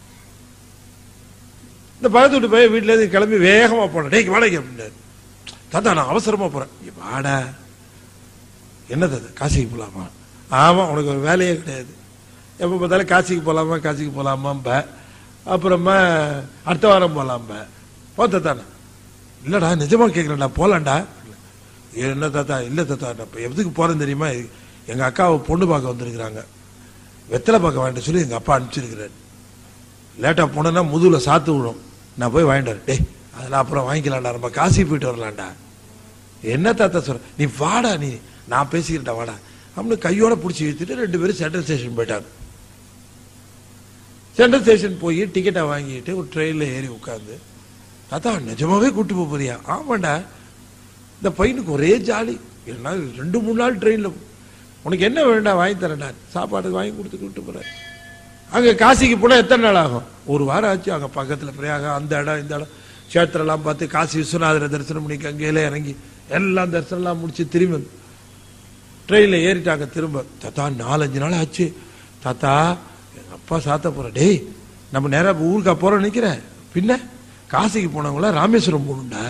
இந்த பக்கத்து வீட்டு பையன் வீட்டுல இருந்து கிளம்பி வேகமா போனேன் டேய் வாடகை அப்படின்னாரு தாத்தா நான் அவசரமா போறேன் "இங்க வாடா என்ன தாத்தா காசிக்கு போலாமா ஆமா உனக்கு ஒரு வேலையே கிடையாது எப்ப பார்த்தாலும் காசிக்கு போலாமா காசிக்கு போலாமாம்ப அப்புறமா அடுத்த வாரம் போலாம்ப போ தாத்தா இல்லடா நிஜமா கேட்கிறேன்டா போலாம்டா என்ன தாத்தா இல்ல தாத்தா நான் இப்ப எதுக்கு போறேன்னு தெரியுமா எங்க அக்காவை பொண்ணு பார்க்க வந்திருக்கிறாங்க வெத்தலை பார்க்க வாங்கிட்டு சொல்லி எங்க அப்பா அனுப்பிச்சிருக்கிறாரு லேட்டா போனேன்னா முதுகுல சாத்து விடும் நான் போய் வாங்கிட்டு வரேன் டேய் அதெல்லாம் அப்புறம் வாங்கிக்கலாம்டா நம்ம காசி போயிட்டு வரலாம்டா என்ன தாத்தா சொல்ற நீ வாடா நீ நான் பேசிக்கிறேன்டா வாடா அப்படின்னு கையோட பிடிச்சி இழுத்துட்டு ரெண்டு பேரும் சென்ட்ரல் ஸ்டேஷன் போயிட்டாங்க சென்ட்ரல் ஸ்டேஷன் போய் டிக்கெட்டை வாங்கிட்டு ஒரு ட்ரெயின்ல ஏறி உட்காந்து தாத்தா நிஜமாவே கூட்டு போக போறியா ஆமாண்டா இந்த பையனுக்கு ஒரே ஜாலி என்ன ரெண்டு மூணு நாள் ட்ரெயின்ல உனக்கு என்ன வேண்டாம் வாங்கி தரேன்டா சாப்பாடு வாங்கி கொடுத்து கூட்டு போறேன் அங்க காசிக்கு போனா எத்தனை நாள் ஆகும் ஒரு வாரம் ஆச்சு அங்க பக்கத்துல பிரயாக அந்த இடம் இந்த இடம் சேத்திரம்லாம் பார்த்து காசி விஸ்வநாதரை தரிசனம் பண்ணி கங்கையில இறங்கி எல்லாம் தரிசனம்லாம் முடிச்சு திரும்பி வந்து ட்ரெயின்ல ஏறிட்டாங்க திரும்ப தாத்தா நாலஞ்சு நாள் ஆச்சு தாத்தா எங்க அப்பா சாத்த போற டேய் நம்ம நேரா இப்ப ஊருக்கா போறோம் நினைக்கிறேன் பின்ன காசிக்கு போனவங்கள ராமேஸ்வரம் போகணும்டா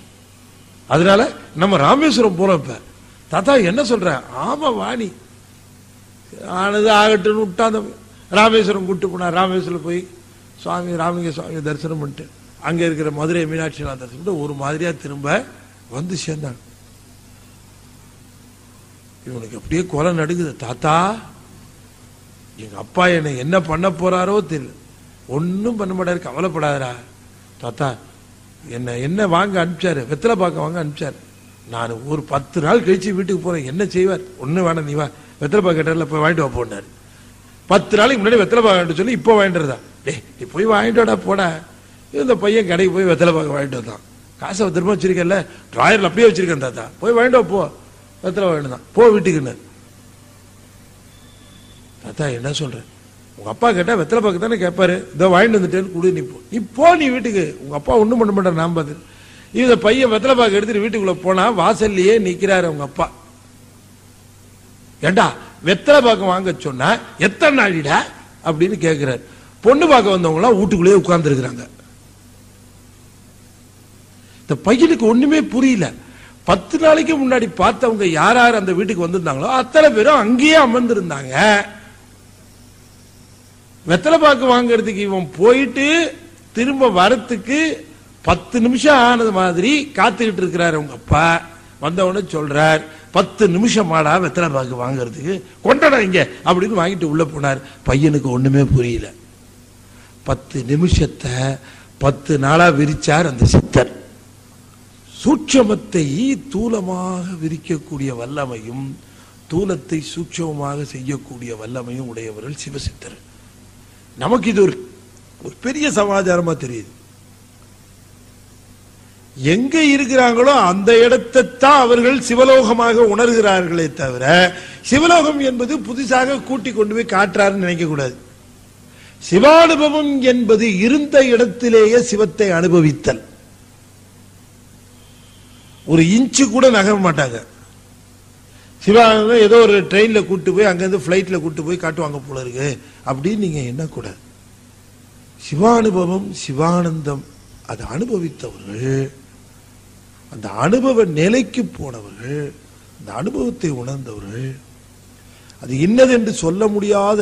அதனால நம்ம ராமேஸ்வரம் போறோம் இப்ப தாத்தா என்ன சொல்ற ஆமா வாணி ஆனது ஆகட்டும்னு விட்டா அந்த ராமேஸ்வரம் கூட்டு போனார் ராமேஸ்வரம் போய் சுவாமி ராமலிங்க சுவாமி தரிசனம் பண்ணிட்டு அங்க இருக்கிற மதுரை மீனாட்சி தரிசனம் பண்ணிட்டு ஒரு மாதிரியா திரும்ப வந்து சேர்ந்தாங்க இவனுக்கு அப்படியே கொலை நடுங்குது தாத்தா எங்க அப்பா என்னை என்ன பண்ண போறாரோ தெரியல ஒன்றும் பண்ண மாட்டாரு கவலைப்படாதடா தாத்தா என்ன என்ன வாங்க அனுப்பிச்சாரு வெத்தலை பார்க்க வாங்க அனுப்பிச்சாரு நான் ஒரு பத்து நாள் கழிச்சு வீட்டுக்கு போறேன் என்ன செய்வார் ஒண்ணு வேணாம் நீ வா வெத்தலை பாக்கு கேட்டார்ல போய் வாங்கிட்டு வா போனாரு பத்து நாளைக்கு முன்னாடி வெத்தலை பாக்கு சொல்லி இப்போ வாங்கிட்டு டேய் நீ போய் வாங்கிட்டு வாடா போடா இந்த பையன் கடைக்கு போய் வெத்தலை பாக்கு வாங்கிட்டு வந்தான் காசை பத்திரமா வச்சிருக்கேன்ல டிராயர்ல அப்படியே வச்சிருக்கேன் தாத்தா போய் வாங்கிட்டு வா போ வெத்தலை வாங்கிட்டு தான் போ வீட்டுக்குன்னு தாத்தா என்ன சொல்ற உங்க அப்பா கேட்டா வெத்தலை பாக்கு தானே கேட்பாரு இதோ வாங்கிட்டு வந்துட்டேன்னு கொடு நீ போ நீ போ நீ வீட்டுக்கு உங்க அப்பா ஒண்ணும் பண்ண மாட்டார் நான் பார்த்து இந்த பையன் வெத்தலை பாக்கு எடுத்துட்டு வீட்டுக்குள்ள போனா வாசல்லையே நிக்கிறாரு உங்க அப்பா ஏண்டா வெத்தலை பாக்கு வாங்க சொன்னா எத்தனை நாளிடா அப்படின்னு கேக்குறாரு பொண்ணு பார்க்க வந்தவங்க எல்லாம் வீட்டுக்குள்ளேயே உட்கார்ந்து இருக்கிறாங்க இந்த பையனுக்கு ஒண்ணுமே புரியல பத்து நாளைக்கு முன்னாடி பார்த்தவங்க யார் யார் அந்த வீட்டுக்கு வந்திருந்தாங்களோ அத்தனை பேரும் அங்கேயே அமர்ந்திருந்தாங்க வெத்தலை பாக்கு வாங்குறதுக்கு இவன் போயிட்டு திரும்ப வரத்துக்கு பத்து நிமிஷம் ஆனது மாதிரி காத்துக்கிட்டு இருக்கிறாரு உங்க அப்பா வந்தவொடனே சொல்றார் பத்து நிமிஷம் மாடா வெத்தலை பாக்கு வாங்குறதுக்கு கொண்டடா இங்க அப்படின்னு வாங்கிட்டு உள்ள போனார் பையனுக்கு ஒண்ணுமே புரியல பத்து நிமிஷத்தை பத்து நாளா விரிச்சார் அந்த சித்தர் சூட்சமத்தை தூலமாக விரிக்கக்கூடிய வல்லமையும் தூலத்தை சூட்சமமாக செய்யக்கூடிய வல்லமையும் உடையவர்கள் சிவசித்தர் நமக்கு இது ஒரு ஒரு பெரிய சமாச்சாரமா தெரியுது எங்க இருக்கிறாங்களோ அந்த இடத்தை தான் அவர்கள் சிவலோகமாக உணர்கிறார்களே தவிர சிவலோகம் என்பது புதுசாக கூட்டி கொண்டு போய் காட்டுறாருன்னு நினைக்க கூடாது சிவானுபவம் என்பது இருந்த இடத்திலேயே சிவத்தை அனுபவித்தல் ஒரு இன்ச்சு கூட நகர மாட்டாங்க சிவானந்தம் ஏதோ ஒரு ட்ரெயின்ல கூட்டு போய் அங்கிருந்து பிளைட்ல கூட்டு போய் காட்டுவாங்க போல இருக்கு அப்படின்னு நீங்க என்ன கூட சிவானுபவம் சிவானந்தம் அதை அனுபவித்தவர்கள் அந்த அனுபவ நிலைக்கு போனவர்கள் அந்த அனுபவத்தை உணர்ந்தவர்கள் அது இன்னது என்று சொல்ல முடியாத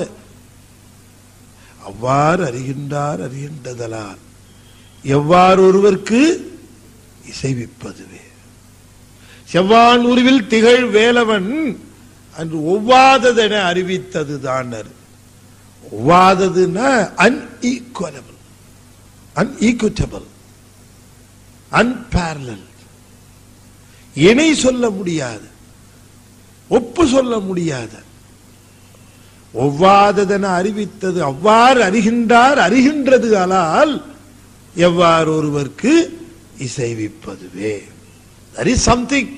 அவ்வாறு அறிகின்றார் அறிகின்றதலால் எவ்வாறு ஒருவர்க்கு இசைவிப்பதுவே செவ்வான் உருவில் திகழ் வேலவன் அன்று ஒவ்வாததென அறிவித்தது தான் ஒவ்வாததுன்னா அன்ஈக்குவலபிள் அன்ஈக்குவட்டபிள் அன்பேரலல் இணை சொல்ல முடியாது ஒப்பு சொல்ல முடியாது ஒவ்வாததென அறிவித்தது அவ்வாறு அறிகின்றார் அறிகின்றது அலால் எவ்வாறு ஒருவர்க்கு இசைவிப்பதுவே தட் இஸ் சம்திங்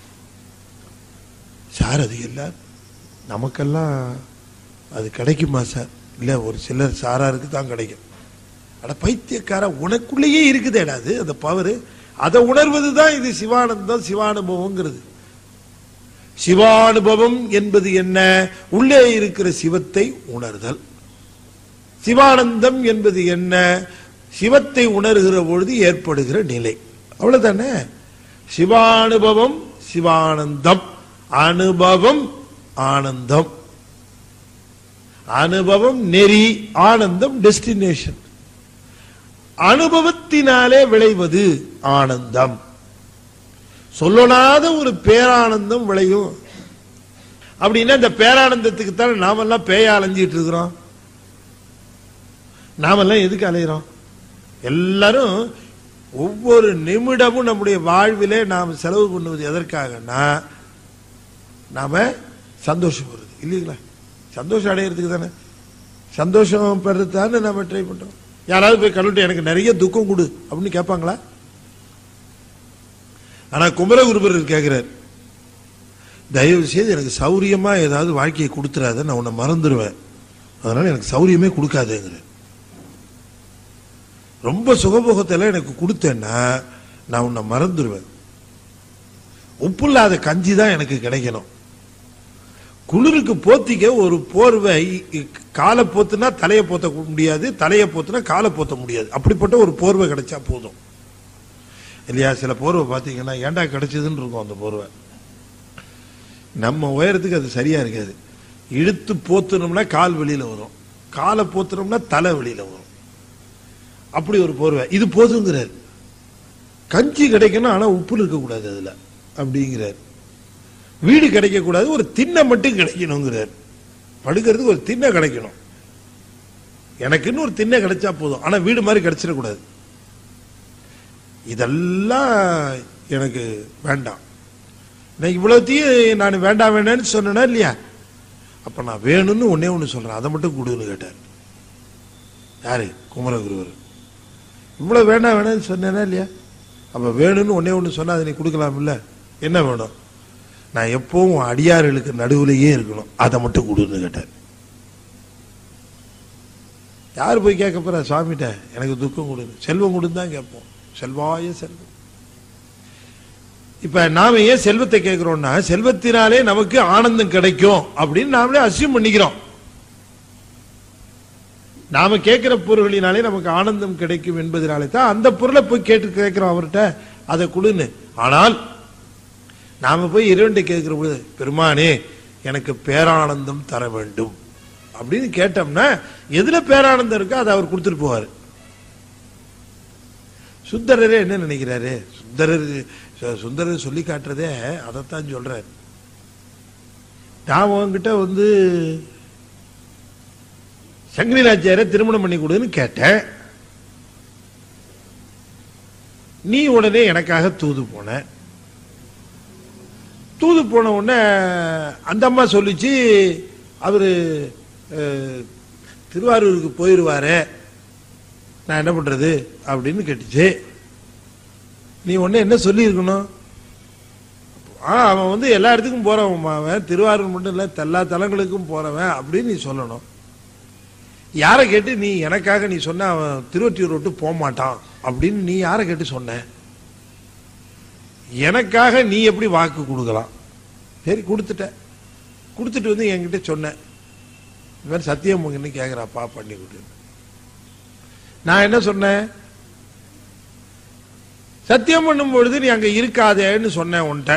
சார் அது இல்ல நமக்கெல்லாம் அது கிடைக்குமா சார் இல்ல ஒரு சிலர் சாராருக்கு தான் கிடைக்கும் அட பைத்தியக்கார உனக்குள்ளேயே இருக்குதேடா அது அந்த பவர் அதை உணர்வது தான் இது சிவானந்தம் சிவானுபவங்கிறது சிவானுபவம் என்பது என்ன உள்ளே இருக்கிற சிவத்தை உணர்தல் சிவானந்தம் என்பது என்ன சிவத்தை உணர்கிற பொழுது ஏற்படுகிற நிலை அவ்வளவுதானே சிவானுபவம் சிவானந்தம் அனுபவம் ஆனந்தம் அனுபவம் நெறி ஆனந்தம் டெஸ்டினேஷன் அனுபவத்தினாலே விளைவது ஆனந்தம் சொல்லனாத ஒரு பேரானந்தம் விளையும் அப்படின்னா இந்த பேரானந்தத்துக்கு தானே நாமெல்லாம் பேய அலைஞ்சிட்டு இருக்கிறோம் நாமெல்லாம் எதுக்கு அலைகிறோம் எல்லாரும் ஒவ்வொரு நிமிடமும் நம்முடைய வாழ்விலே நாம் செலவு பண்ணுவது எதற்காகனா நாம சந்தோஷம் வருது இல்லைங்களா சந்தோஷம் அடையிறதுக்கு தானே சந்தோஷம் பெறது தானே நம்ம ட்ரை பண்றோம் யாராவது போய் கடவுள்கிட்ட எனக்கு நிறைய துக்கம் கொடு அப்படின்னு கேட்பாங்களா ஆனா குமரகுருபர் கேட்கிறார் தயவு செய்து எனக்கு சௌரியமா ஏதாவது வாழ்க்கையை கொடுத்துறாத நான் உன்னை மறந்துடுவேன் அதனால எனக்கு சௌரியமே கொடுக்காதேங்கிற ரொம்ப சுகபோகத்தில் எனக்கு கொடுத்தேன்னா நான் உன்னை மறந்துடுவேன் உப்பு இல்லாத கஞ்சி தான் எனக்கு கிடைக்கணும் குளிருக்கு போத்திக்க ஒரு போர்வை காலை போத்துனா தலையை போத்த முடியாது தலையை போத்துனா காலை போத்த முடியாது அப்படிப்பட்ட ஒரு போர்வை கிடைச்சா போதும் இல்லையா சில போர்வை பார்த்தீங்கன்னா ஏன்டா கிடைச்சதுன்னு இருக்கும் அந்த போர்வை நம்ம உயரத்துக்கு அது சரியா இருக்காது இழுத்து போத்துனோம்னா கால் வெளியில வரும் காலை போத்துனோம்னா தலை வெளியில வரும் அப்படி ஒரு போர்வை இது போதுங்கிறார் கஞ்சி கிடைக்கணும் ஆனா உப்பு இருக்கக்கூடாது அதுல அப்படிங்கிறார் வீடு கிடைக்க கூடாது ஒரு திண்ணை மட்டும் கிடைக்கணுங்கிறார் படுக்கிறதுக்கு ஒரு திண்ணை கிடைக்கணும் எனக்குன்னு ஒரு திண்ணை கிடைச்சா போதும் ஆனா வீடு மாதிரி கிடைச்சிடக்கூடாது இதெல்லாம் எனக்கு வேண்டாம் நான் இவ்வளோத்தையும் நான் வேண்டாம் வேண்டாம்னு சொன்னேனா இல்லையா அப்ப நான் வேணும்னு ஒன்னே ஒன்று சொல்றேன் அதை மட்டும் கொடுன்னு கேட்டார் யாரு குமரகுருவர் இவ்வளவு வேண்டாம் வேணாம்னு சொன்னேனா இல்லையா அப்ப வேணும்னு ஒன்னே ஒன்று சொன்னா அதை நீ கொடுக்கலாம் இல்ல என்ன வேணும் நான் எப்பவும் உன் அடியார்களுக்கு நடுவுலயே இருக்கணும் அதை மட்டும் கொடுன்னு கேட்டார் யார் போய் கேட்க போறா சுவாமிகிட்ட எனக்கு துக்கம் கொடுங்க செல்வம் கொடுன்னு தான் கேட்போம் செல்வாய செல்வம் இப்ப நாம ஏன் செல்வத்தை கேட்கிறோம்னா செல்வத்தினாலே நமக்கு ஆனந்தம் கிடைக்கும் அப்படின்னு நாமளே அசியம் பண்ணிக்கிறோம் நாம கேட்கிற பொருள்களினாலே நமக்கு ஆனந்தம் கிடைக்கும் என்பதனாலே தான் அந்த பொருளை போய் கேட்டு கேட்கிறோம் அவர்கிட்ட அதை கொடுன்னு ஆனால் நாம போய் இறைவன்ட்ட கேட்கிற பொழுது பெருமானே எனக்கு பேரானந்தம் தர வேண்டும் அப்படின்னு கேட்டோம்னா எதுல பேரானந்தம் இருக்கோ அதை அவர் கொடுத்துட்டு போவார் சுந்தரரே என்ன நினைக்கிறாரு சுந்தரர் சு- சுந்தரர் சொல்லி காட்டுறதே அதைத்தான் சொல்றாரு நான் உன்கிட்ட வந்து சங்கரிநாச்சியாரை திருமணம் பண்ணி கொடுன்னு கேட்டேன் நீ உடனே எனக்காக தூது போன தூது போன உடனே அந்த அம்மா சொல்லிச்சு அவரு அஹ், திருவாரூருக்கு போயிருவாரு நான் என்ன பண்றது அப்படின்னு கேட்டுச்சு நீ உடனே என்ன சொல்லியிருக்கணும் ஆ அவன் வந்து எல்லா இடத்துக்கும் போறவன் அவன் திருவாரூர் மட்டும் இல்ல எல்லா தலங்களுக்கும் போறவன் அப்படின்னு நீ சொல்லணும் யாரை கேட்டு நீ எனக்காக நீ சொன்ன அவன் திருவொற்றியூர் விட்டு போக மாட்டான் அப்படின்னு நீ யாரை கேட்டு சொன்ன எனக்காக நீ எப்படி வாக்கு கொடுக்கலாம் சரி கொடுத்துட்ட கொடுத்துட்டு வந்து என்கிட்ட சொன்ன இந்த மாதிரி சத்தியம் என்ன கேட்குறாப்பா பண்ணி கொடு நான் என்ன சொன்னேன் சத்தியம் பண்ணும் பொழுது நீ அங்க இருக்காதேன்னு சொன்னேன் உன்கிட்ட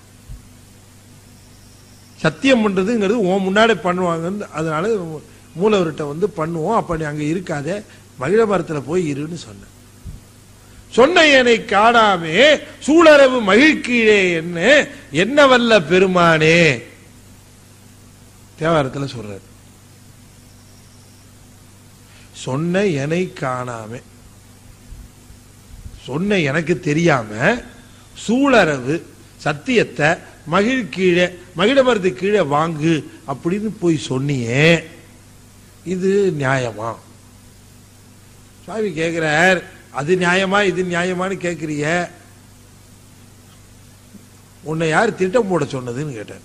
சத்தியம் பண்றதுங்கிறது உன் முன்னாடி பண்ணுவாங்க அதனால மூலவர்கிட்ட வந்து பண்ணுவோம் அப்ப நீ அங்க இருக்காதே மகிழ மரத்துல போய் இருன்னு சொன்னேன் சொன்ன என்னை காணாமே சூழரவு மகிழ்கீழே என்ன என்ன வல்ல பெருமானே தேவாரத்துல சொல்றாரு சொன்ன என்னை காணாமே சொன்ன எனக்கு தெரியாம சூழரவு சத்தியத்தை மகிழ் கீழே மகிழமரத்து கீழே வாங்கு அப்படின்னு போய் சொன்னியே இது நியாயமா சுவாமி கேட்கிறார் அது நியாயமா இது நியாயமான்னு கேட்கிறிய உன்னை யார் திட்டம் போட சொன்னதுன்னு கேட்டார்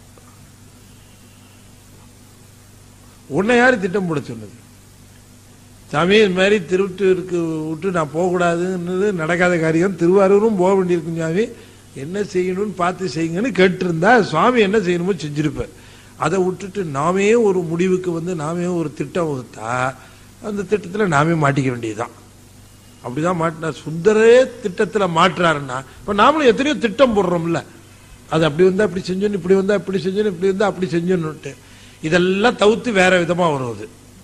உன்னை யார் திட்டம் போட சொன்னது சாமி இது மாதிரி திருவட்டூருக்கு விட்டு நான் போகக்கூடாதுன்னு நடக்காத காரியம் திருவாரூரும் போக வேண்டியிருக்கும் சாமி என்ன செய்யணும்னு பார்த்து செய்யுங்கன்னு கேட்டிருந்தா சுவாமி என்ன செய்யணுமோ செஞ்சிருப்பார் அதை விட்டுட்டு நாமே ஒரு முடிவுக்கு வந்து நாமே ஒரு திட்டம் வகுத்தா அந்த திட்டத்தில் நாமே மாட்டிக்க வேண்டியதுதான் அப்படிதான் மாட்டினார் சுந்தரே திட்டத்துல மாட்டுறாருன்னா இப்ப நாமளும் எத்தனையோ திட்டம் போடுறோம்ல அது அப்படி வந்தா அப்படி செஞ்சோன்னு இப்படி வந்தா இப்படி செஞ்சோன்னு இப்படி வந்தா அப்படி செஞ்சோன்னுட்டு இதெல்லாம் தவிர்த்து வேற விதமா வருவது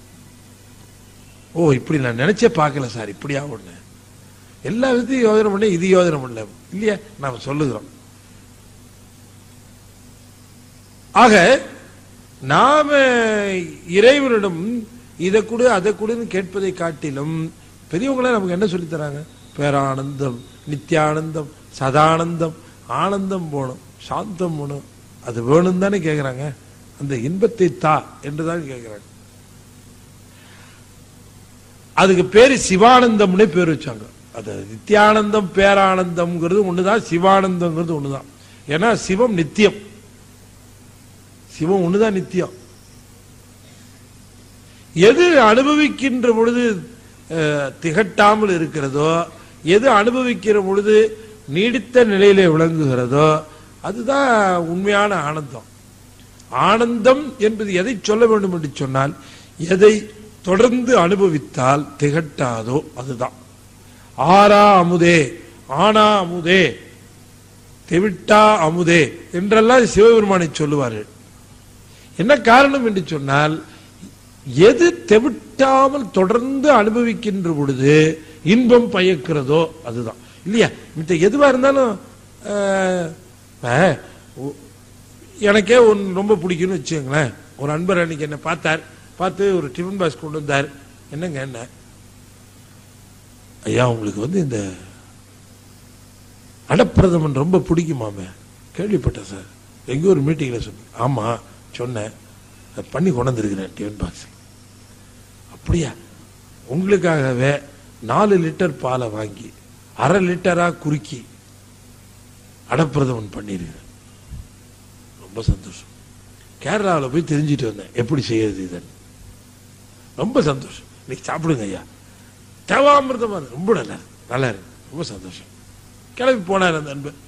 ஓ இப்படி நான் நினைச்சே பார்க்கல சார் இப்படியா ஒண்ணு எல்லா விதத்தையும் யோஜனை பண்ண இது யோஜனை பண்ணல இல்லையா நாம சொல்லுகிறோம் ஆக நாம இறைவனிடம் இதை கொடு அதை கொடுன்னு கேட்பதை காட்டிலும் பெரியவங்களே நமக்கு என்ன சொல்லித் தராங்க பேரானந்தம் நித்தியானந்தம் சதானந்தம் ஆனந்தம் போகணும் சாந்தம் போகணும் அது வேணும் தானே கேட்குறாங்க அந்த இன்பத்தை தா என்று தான் கேட்குறாங்க அதுக்கு பேரு சிவானந்தம்னே பேர் வச்சாங்க அது நித்தியானந்தம் பேரானந்தம்ங்கிறது ஒண்ணுதான் சிவானந்தம்ங்கிறது ஒண்ணுதான் ஏன்னா சிவம் நித்தியம் சிவம் ஒண்ணுதான் நித்தியம் எது அனுபவிக்கின்ற பொழுது அஹ், திகட்டாமல் இருக்கிறதோ எது அனுபவிக்கிற பொழுது நீடித்த நிலையிலே விளங்குகிறதோ அதுதான் உண்மையான ஆனந்தம் ஆனந்தம் என்பது எதை சொல்ல வேண்டும் என்று சொன்னால் எதை தொடர்ந்து அனுபவித்தால் திகட்டாதோ அதுதான் ஆரா அமுதே ஆனா அமுதே தெவிட்டா அமுதே என்றெல்லாம் சிவபெருமானை சொல்லுவார்கள் என்ன காரணம் என்று சொன்னால் எது தெவிட்டாமல் தொடர்ந்து அனுபவிக்கின்ற பொழுது இன்பம் பயக்கிறதோ அதுதான் இல்லையா மித்த எதுவா இருந்தாலும் ஆஹ், இப்ப, ஒ- எனக்கே ஒன்று ரொம்ப பிடிக்கும்னு வச்சுக்கோங்களேன் ஒரு அன்பர் அன்னைக்கு என்ன பார்த்தார் பார்த்து ஒரு டிஃபன் பாக்ஸ் கொண்டு வந்தார் என்னங்க என்ன ஐயா உங்களுக்கு வந்து இந்த அடப்பிரதமன் ரொம்ப பிடிக்குமாமே கேள்விப்பட்டேன் சார் எங்கேயோ ஒரு மீட்டிங்கில் சொன்னேன் ஆமாம் சொன்னேன் அதை பண்ணி கொண்டு வந்திருக்கிறேன் டிஃபன் பாக்ஸ் அப்படியா உங்களுக்காகவே நாலு லிட்டர் பாலை வாங்கி அரை லிட்டரா குறுக்கி அடப்பிரதமன் பண்ணியிருக்கிறேன் ரொம்ப சந்தோஷம் கேரளாவில் போய் தெரிஞ்சுட்டு வந்தேன் எப்படி செய்யறது இதன் ரொம்ப சந்தோஷம் இன்னைக்கு சாப்பிடுங்க ஐயா தேவாமிர்தமா இருக்கு. ரொம்ப நல்லா இருக்கு நல்லா இருக்கு ரொம்ப சந்தோஷம் கிளம்பி போனார் அந்த அன்பர்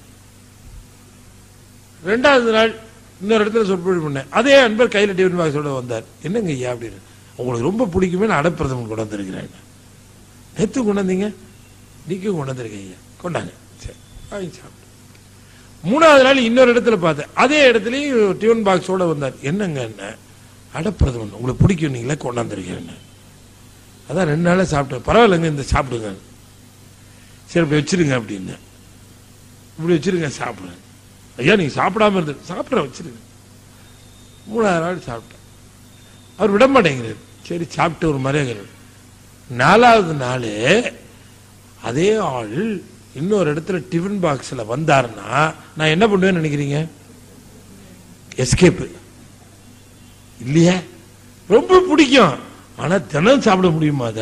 ரெண்டாவது நாள் இன்னொரு இடத்துல சொற்பொழிவு பண்ணேன் அதே அன்பர் கையில் டிஃபன் பாக்ஸோட வந்தார் என்னங்க ஐயா அப்படின்னு உங்களுக்கு ரொம்ப பிடிக்குமே நான் அடப்பிரதமன் கொண்டு வந்திருக்கிறேன் நேத்து கொண்டு வந்தீங்க நீக்கும் கொண்டு வந்திருக்கேன் ஐயா கொண்டாங்க சரி வாங்கி சாப்பிட்டு மூணாவது நாள் இன்னொரு இடத்துல பார்த்தேன் அதே இடத்துலயும் டிஃபன் பாக்ஸோட வந்தார் என்னங்க என்ன அடப்பிரதமன் உங்களுக்கு பிடிக்கும் நீங்களே கொண்டாந்துருக்கேன் அதான் ரெண்டு நாளா சாப்பிட்டேன் பரவாயில்லைங்க இந்த சாப்பிடுங்க சரி இப்படி வச்சிருங்க அப்படின்னு இப்படி வச்சிருங்க சாப்பிடுங்க ஐயா நீங்க சாப்பிடாம இருந்து சாப்பிட வச்சிருங்க மூணாவது நாள் சாப்பிட்டேன் அவர் விட மாட்டேங்கிறார் சரி சாப்பிட்டு ஒரு மரியாதை நாலாவது நாள் அதே ஆள் இன்னொரு இடத்துல டிஃபன் பாக்ஸ்ல வந்தாருன்னா நான் என்ன பண்ணுவேன்னு நினைக்கிறீங்க எஸ்கேப் இல்லையா ரொம்ப பிடிக்கும் ஆனா தினம் சாப்பிட முடியுமா அத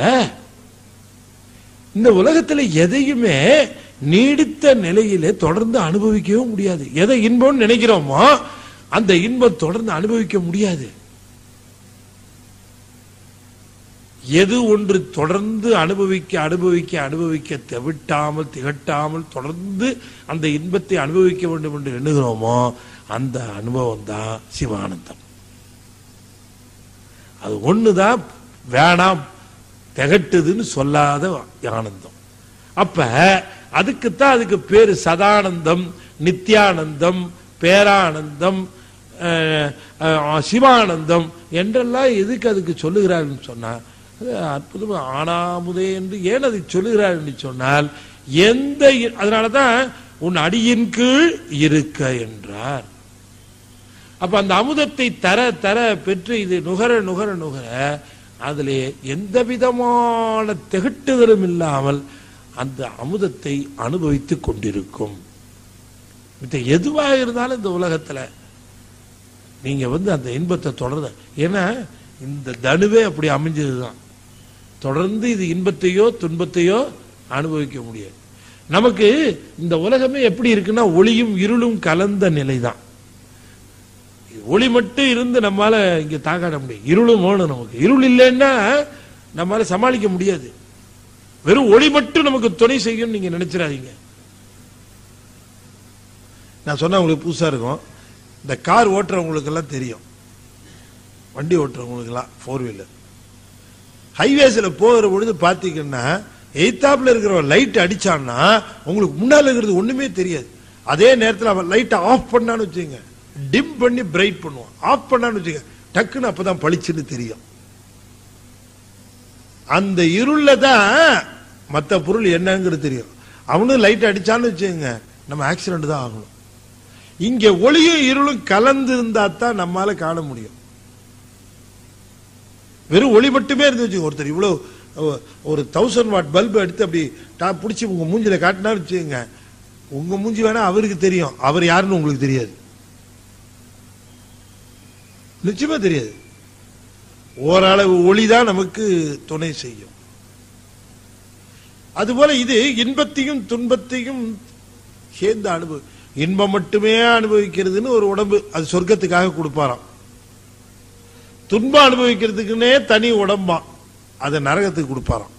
இந்த உலகத்துல எதையுமே நீடித்த நிலையிலே தொடர்ந்து அனுபவிக்கவே முடியாது எதை இன்பம்னு நினைக்கிறோமோ அந்த இன்பம் தொடர்ந்து அனுபவிக்க முடியாது எது ஒன்று தொடர்ந்து அனுபவிக்க அனுபவிக்க அனுபவிக்க தவிட்டாமல் திகட்டாமல் தொடர்ந்து அந்த இன்பத்தை அனுபவிக்க வேண்டும் என்று எண்ணுகிறோமோ அந்த அனுபவம் தான் சிவானந்தம் அது ஒண்ணுதான் வேணாம் திகட்டுதுன்னு சொல்லாத ஆனந்தம் அப்ப அதுக்குத்தான் அதுக்கு பேரு சதானந்தம் நித்யானந்தம் பேரானந்தம் அஹ், அஹ், சிவானந்தம் என்றெல்லாம் எதுக்கு அதுக்கு சொல்லுகிறார்கள் சொன்னா அது அற்புதமா ஆனாமுதே என்று ஏன் அதை சொல்லுகிறார் என்று சொன்னால் எந்த இ- அதனாலதான் உன் அடியின் கீழ் இருக்க என்றார் அப்ப அந்த அமுதத்தை தர தர பெற்று இது நுகர நுகர நுகர அதிலே எந்த விதமான திகட்டுதலும் இல்லாமல் அந்த அமுதத்தை அனுபவித்துக் கொண்டிருக்கும் மித்த எதுவாக இருந்தாலும் இந்த உலகத்துல நீங்க வந்து அந்த இன்பத்தை தொடர்ந்து ஏன்னா இந்த தனுவே அப்படி அமைஞ்சதுதான் தொடர்ந்து இது இன்பத்தையோ துன்பத்தையோ அனுபவிக்க முடியாது நமக்கு இந்த உலகமே எப்படி இருக்குன்னா ஒளியும் இருளும் கலந்த நிலைதான் ஒளி மட்டும் இருந்து நம்மால இங்க தாக்காட முடியும் இருளும் வேணும் நமக்கு இருள் இல்லைன்னா நம்மால சமாளிக்க முடியாது வெறும் ஒளி மட்டும் நமக்கு துணை செய்யும் நீங்க நினைச்சிடாதீங்க நான் சொன்னா உங்களுக்கு புதுசா இருக்கும் இந்த கார் ஓட்டுறவங்களுக்கு எல்லாம் தெரியும் வண்டி ஓட்டுறவங்களுக்கு எல்லாம் ஃபோர் வீலர் ஹைவேஸ்ல போகிற பொழுது பாத்தீங்கன்னா எய்த்தாப்ல இருக்கிற லைட் அடிச்சான்னா உங்களுக்கு முன்னால இருக்கிறது ஒண்ணுமே தெரியாது அதே நேரத்தில் அவன் லைட்டை ஆஃப் பண்ணான்னு வச்சுங்க டிம் பண்ணி பிரைட் பண்ணுவான் ஆஃப் பண்ணான்னு வச்சுங்க டக்குன்னு அப்பதான் பளிச்சுன்னு தெரியும் அந்த இருள்ல தான் மத்த பொருள் என்னங்கிறது தெரியும் அவனும் லைட் அடிச்சான்னு வச்சுங்க நம்ம ஆக்சிடென்ட் தான் ஆகணும் இங்க ஒளியும் இருளும் கலந்து இருந்தா தான் நம்மால காண முடியும் வெறும் ஒளி மட்டுமே இருந்து வச்சுங்க ஒருத்தர் இவ்வளவு அஹ், ஒரு தௌசண்ட் வாட் பல்பு எடுத்து அப்படி டா- பிடிச்சி உங்க மூஞ்சில காட்டினாரு வச்சுக்கோங்க உங்க மூஞ்சி வேணா அவருக்கு தெரியும் அவர் யாருன்னு உங்களுக்கு தெரியாது நிச்சயமா தெரியாது ஓரளவு ஒளிதான் நமக்கு துணை செய்யும் அதுபோல இது இன்பத்தையும் துன்பத்தையும் சேர்ந்து அனுபவி இன்பம் மட்டுமே அனுபவிக்கிறதுன்னு ஒரு உடம்பு அது சொர்க்கத்துக்காக கொடுப்பாராம் துன்பம் அனுபவிக்கிறதுக்குன்னே தனி உடம்பா அதை நரகத்துக்கு கொடுப்பாராம்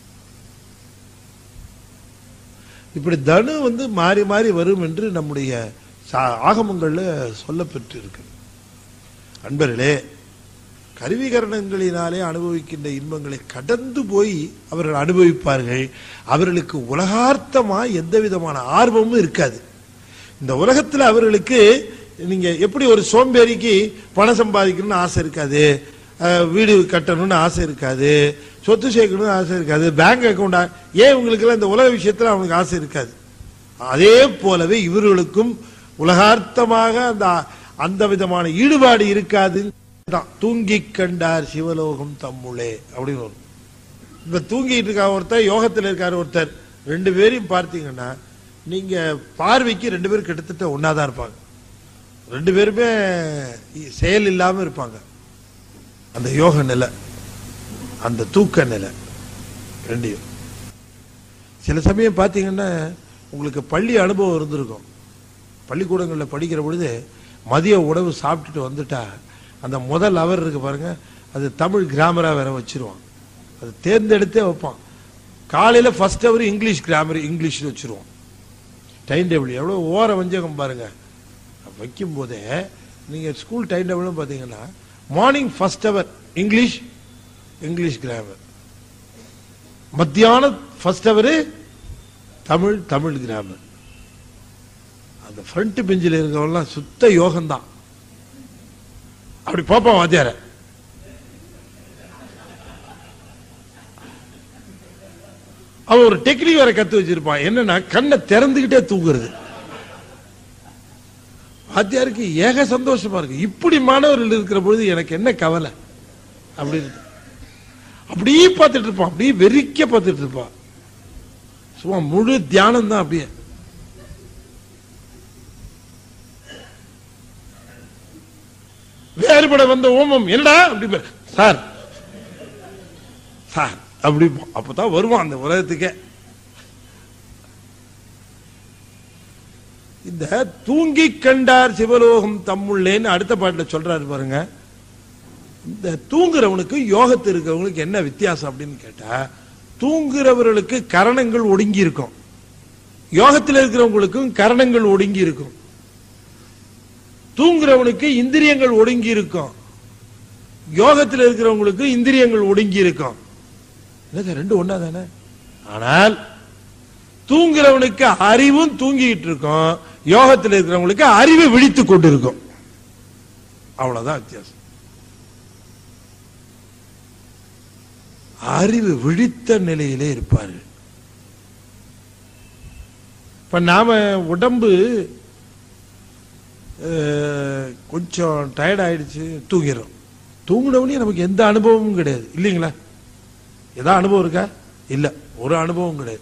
இப்படி தனு வந்து மாறி மாறி வரும் என்று நம்முடைய சா- ஆகமங்கள்ல சொல்லப்பெற்று இருக்கு அன்பர்களே கருவிகரணங்களினாலே அனுபவிக்கின்ற இன்பங்களை கடந்து போய் அவர்கள் அனுபவிப்பார்கள் அவர்களுக்கு உலகார்த்தமா எந்த விதமான ஆர்வமும் இருக்காது இந்த உலகத்துல அவர்களுக்கு நீங்க எப்படி ஒரு சோம்பேறிக்கு பணம் சம்பாதிக்கணும்னு ஆசை இருக்காது அஹ், வீடு கட்டணும்னு ஆசை இருக்காது சொத்து சேர்க்கணும்னு ஆசை இருக்காது பேங்க் அக்கௌண்ட் ஏன் உங்களுக்கு இந்த உலக விஷயத்துல அவனுக்கு ஆசை இருக்காது அதே போலவே இவர்களுக்கும் உலகார்த்தமாக அந்த அந்த விதமான ஈடுபாடு இருக்காது தான் தூங்கி கண்டார் சிவலோகம் தம்முளே அப்படின்னு வரும் இப்ப தூங்கிட்டு இருக்க ஒருத்தர் யோகத்தில் இருக்கார் ஒருத்தர் ரெண்டு பேரையும் பார்த்தீங்கன்னா நீங்க பார்வைக்கு ரெண்டு பேரும் கிட்டத்தட்ட ஒன்னாதான் இருப்பாங்க ரெண்டு பேருமே செயல் இல்லாம இருப்பாங்க அந்த யோக நிலை அந்த தூக்க நிலை ரெண்டையும் சில சமயம் பார்த்தீங்கன்னா உங்களுக்கு பள்ளி அனுபவம் இருந்திருக்கும் பள்ளிக்கூடங்களில் படிக்கிற பொழுது மதிய உணவு சாப்பிட்டுட்டு வந்துட்டா அந்த முதல் அவர் இருக்கு பாருங்க அது தமிழ் கிராமரா வேற வச்சிருவான் அது தேர்ந்தெடுத்தே வைப்பான் காலையில first hour English grammar English வச்சிருவோம் டைம் டேபிள் எவ்வளோ ஓர வஞ்சகம் பாருங்க வைக்கும் போதே நீங்க ஸ்கூல் டைம் டேபிளும் பார்த்தீங்கன்னா morning first hour English English grammar மத்தியானம் first hour Tamil Tamil grammar அந்த ஃப்ரண்ட் பெஞ்சில் இருக்கவங்கலாம் சுத்த யோகம்தான் அப்படி பார்ப்பான் வாத்தியார அவன் ஒரு டெக்னிக் வேற கத்து வச்சிருப்பான் என்னன்னா கண்ணை திறந்துகிட்டே தூங்குறது வாத்தியாருக்கு ஏக சந்தோஷமா இருக்கு இப்படி மாணவர்கள் இருக்கிற பொழுது எனக்கு என்ன கவலை அப்படின்னு அப்படியே பார்த்துட்டு இருப்பான் அப்படியே வெறிக்க பார்த்துட்டு இருப்பான் சும்மா முழு தியானம் தான் அப்படியே வேறுபட வந்த ஓமம் என்னடா அப்படி பா- சார் சார் அப்படி அப்பதான் வருவான் அந்த உலகத்துக்கே இந்த தூங்கி கண்டார் சிவலோகம் தம்முள்ளேன்னு அடுத்த பாட்டுல சொல்றாரு பாருங்க இந்த தூங்குறவனுக்கு யோகத்து இருக்கிறவங்களுக்கு என்ன வித்தியாசம் அப்படின்னு கேட்டா தூங்குறவர்களுக்கு கரணங்கள் ஒடுங்கி இருக்கும் யோகத்தில் இருக்கிறவங்களுக்கும் கரணங்கள் ஒடுங்கி இருக்கும் தூங்குறவனுக்கு இந்திரியங்கள் ஒடுங்கி இருக்கும் யோகத்தில் இருக்கிறவங்களுக்கு இந்திரியங்கள் ஒடுங்கி இருக்கும் என்னது ரெண்டு ஒண்ணா தானே ஆனால் தூங்குறவனுக்கு அறிவும் தூங்கிட்டு இருக்கும் யோகத்தில் இருக்கிறவங்களுக்கு அறிவு விழித்து கொண்டு இருக்கும் அவ்வளவுதான் வித்தியாசம் அறிவு விழித்த நிலையிலே இருப்பார்கள் இப்ப நாம உடம்பு அஹ், கொஞ்சம் டயர்ட் ஆயிடுச்சு தூங்கிறோம் தூங்கினவனே நமக்கு எந்த அனுபவமும் கிடையாது இல்லைங்களா ஏதாவது அனுபவம் இருக்கா இல்ல ஒரு அனுபவம் கிடையாது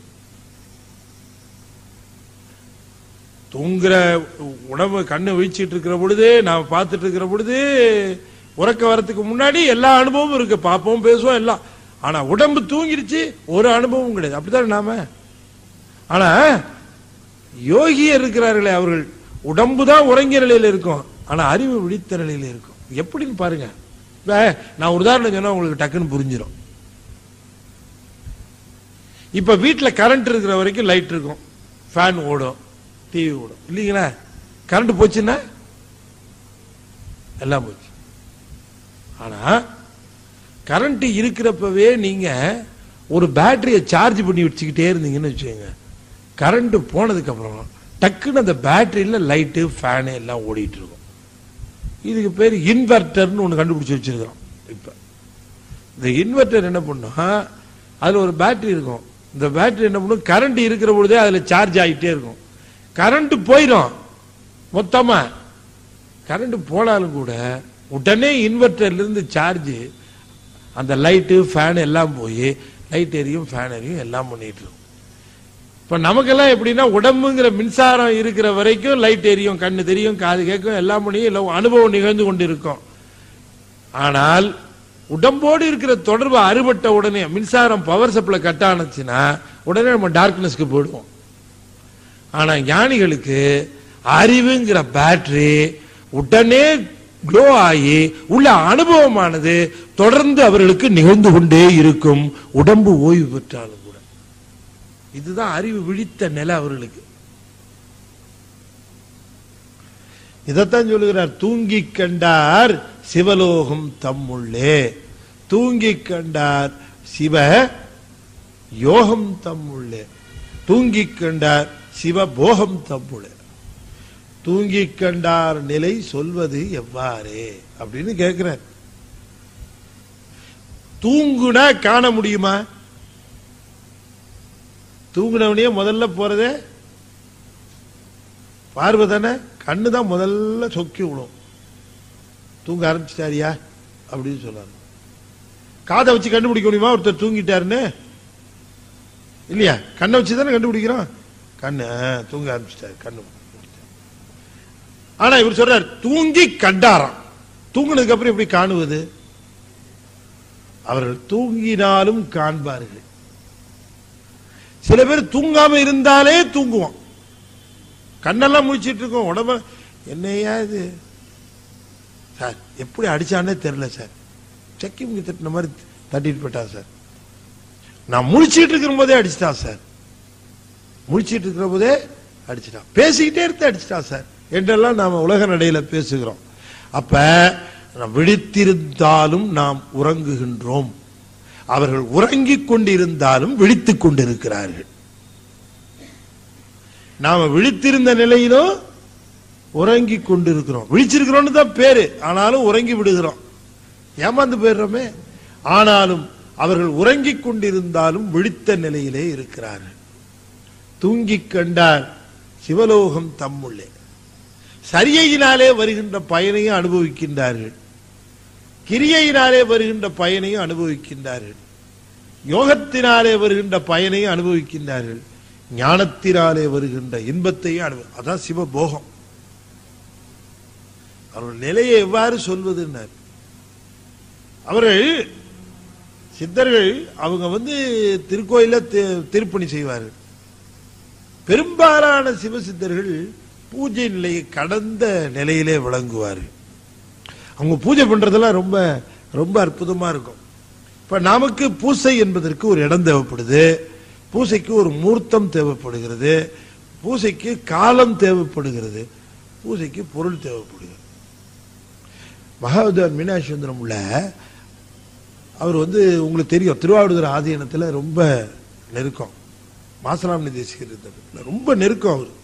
தூங்குற உணவு கண்ணு வீழ்ச்சிட்டு இருக்கிற பொழுது நாம பார்த்துட்டு இருக்கிற பொழுது உறக்க வரத்துக்கு முன்னாடி எல்லா அனுபவமும் இருக்கு பார்ப்போம் பேசுவோம் எல்லாம் ஆனா உடம்பு தூங்கிடுச்சு ஒரு அனுபவமும் கிடையாது அப்படித்தானே நாம ஆனா யோகியர் இருக்கிறார்களே அவர்கள் உடம்பு தான் உறங்கிய நிலையில இருக்கும் ஆனா அறிவு விழித்த நிலையில இருக்கும் எப்படின்னு பாருங்க இப்ப நான் ஒரு உதாரணம் சொன்னா உங்களுக்கு டக்குன்னு புரிஞ்சிடும் இப்ப வீட்டுல கரண்ட் இருக்கிற வரைக்கும் லைட் இருக்கும் ஃபேன் ஓடும் டிவி ஓடும் இல்லைங்களா கரண்ட் போச்சுன்னா எல்லாம் போச்சு ஆனா கரண்ட் இருக்கிறப்பவே நீங்க ஒரு பேட்டரியை சார்ஜ் பண்ணி வச்சுக்கிட்டே இருந்தீங்கன்னு வச்சுக்கோங்க கரண்ட் போனதுக்கு அப்புறம் டக்குன்னு அந்த பேட்டரியில லைட்டு ஃபேனு எல்லாம் ஓடிட்டு இருக்கும் இதுக்கு பேர் இன்வெர்டர்னு ஒன்று கண்டுபிடிச்சு வச்சிருக்கிறோம் இப்ப இந்த இன்வெர்டர் என்ன பண்ணும் அதுல ஒரு பேட்டரி இருக்கும் இந்த பேட்டரி என்ன பண்ணும் கரண்ட் இருக்கிற பொழுதே அதுல சார்ஜ் ஆகிட்டே இருக்கும் கரண்ட் போயிடும் மொத்தமா கரண்ட் போனாலும் கூட உடனே இன்வெர்டர்ல இருந்து சார்ஜ் அந்த லைட்டு ஃபேன் எல்லாம் போய் லைட் எரியும் ஃபேன் எரியும் எல்லாம் பண்ணிட்டு இருக்கும் இப்ப நமக்கெல்லாம் எப்படின்னா உடம்புங்கிற மின்சாரம் இருக்கிற வரைக்கும் லைட் எரியும் கண்ணு தெரியும் காது கேட்கும் எல்லாம் பண்ணியும் எல்லாம் அனுபவம் நிகழ்ந்து கொண்டு இருக்கும் ஆனால் உடம்போடு இருக்கிற தொடர்பு அறுபட்ட உடனே மின்சாரம் பவர் சப்ளை கட் ஆனுச்சுன்னா உடனே நம்ம டார்க்னஸ்க்கு போயிடுவோம் ஆனா ஞானிகளுக்கு அறிவுங்கிற பேட்டரி உடனே க்ளோ ஆகி உள்ள அனுபவமானது தொடர்ந்து அவர்களுக்கு நிகழ்ந்து கொண்டே இருக்கும் உடம்பு ஓய்வு பெற்றாலும் கூட இதுதான் அறிவு விழித்த நிலை அவர்களுக்கு இதைத்தான் சொல்லுகிறார் தூங்கி கண்டார் சிவலோகம் தம்முள்ளே தூங்கி கண்டார் சிவ யோகம் தம்முள்ளே தூங்கி கண்டார் சிவ போகம் தம்முள்ளே தூங்கிக் கண்டார் நிலை சொல்வது எவ்வாறே அப்படின்னு கேட்கிறார் தூங்குனா காண முடியுமா தூங்குனவனே முதல்ல போறதே பார்வை தானே கண்ணு தான் முதல்ல சொக்கி விடும் தூங்க ஆரம்பிச்சிட்டாரியா அப்படின்னு சொல்லாரு காதை வச்சு கண்டுபிடிக்க முடியுமா ஒருத்தர் தூங்கிட்டாருன்னு இல்லையா கண்ணை வச்சு தானே கண்டுபிடிக்கிறோம் கண்ணு ஆ, தூங்க ஆரம்பிச்சிட்டாரு கண்ணு மூடிட்டாரு. ஆனா இவர் சொல்றார் தூங்கி கண்டாராம் தூங்குனதுக்கு அப்புறம் எப்படி காணுவது அவர்கள் தூங்கினாலும் காண்பார்கள் சில பேர் தூங்காம இருந்தாலே தூங்குவான் கண்ணெல்லாம் முடிச்சிட்டு இருக்கோம் உடம்பு என்னையா இது சார் எப்படி அடிச்சானே தெரியல சார் செக்கி முங்கி தட்டின மாதிரி தட்டிட்டு போயிட்டான் சார் நான் முழிச்சிட்டு இருக்கிற போதே அடிச்சிட்டான் சார் முழிச்சிட்டு இருக்கிற போதே அடிச்சிட்டான் பேசிக்கிட்டே இருந்து அடிச்சிட்டான் சார் என்றெல்லாம் நாம உலக நடையில பேசுகிறோம் அப்ப நாம் விழித்திருந்தாலும் நாம் உறங்குகின்றோம் அவர்கள் உறங்கிக் கொண்டிருந்தாலும் விழித்துக் கொண்டிருக்கிறார்கள் நாம விழித்திருந்த நிலையிலும் உறங்கிக் கொண்டிருக்கிறோம் விழிச்சிருக்கிறோம்னு தான் பேரு ஆனாலும் உறங்கி விடுகிறோம் ஏமாந்து போயிடுறோமே ஆனாலும் அவர்கள் உறங்கிக் கொண்டிருந்தாலும் விழித்த நிலையிலே இருக்கிறார்கள் தூங்கிக் கண்டார் சிவலோகம் தம்முள்ளே சரியையினாலே வருகின்ற பயனையும் அனுபவிக்கின்றார்கள் கிரியையினாலே வருகின்ற பயனையும் அனுபவிக்கின்றார்கள் யோகத்தினாலே வருகின்ற பயனையும் அனுபவிக்கின்றார்கள் ஞானத்தினாலே வருகின்ற இன்பத்தையும் அனுபவி அதான் சிவபோகம் அவர்கள் நிலையை எவ்வாறு சொல்வதுன்னார் அவர்கள் சித்தர்கள் அவங்க வந்து திருக்கோயில தி- திருப்பணி செய்வார்கள் பெரும்பாலான சிவசித்தர்கள் பூஜை நிலையை கடந்த நிலையிலே விளங்குவார்கள் அவங்க பூஜை பண்றதெல்லாம் ரொம்ப ரொம்ப அற்புதமா இருக்கும் இப்ப நமக்கு பூசை என்பதற்கு ஒரு இடம் தேவைப்படுது பூசைக்கு ஒரு மூர்த்தம் தேவைப்படுகிறது பூசைக்கு காலம் தேவைப்படுகிறது பூசைக்கு பொருள் தேவைப்படுகிறது மகாவித்வான் மீனாட்சி சுந்தரம் உள்ள அவர் வந்து உங்களுக்கு தெரியும் திருவாவூர் ஆதீனத்துல ரொம்ப நெருக்கம் மாசலாமணி தேசிகர் இருந்தவர். ரொம்ப நெருக்கம் அவர்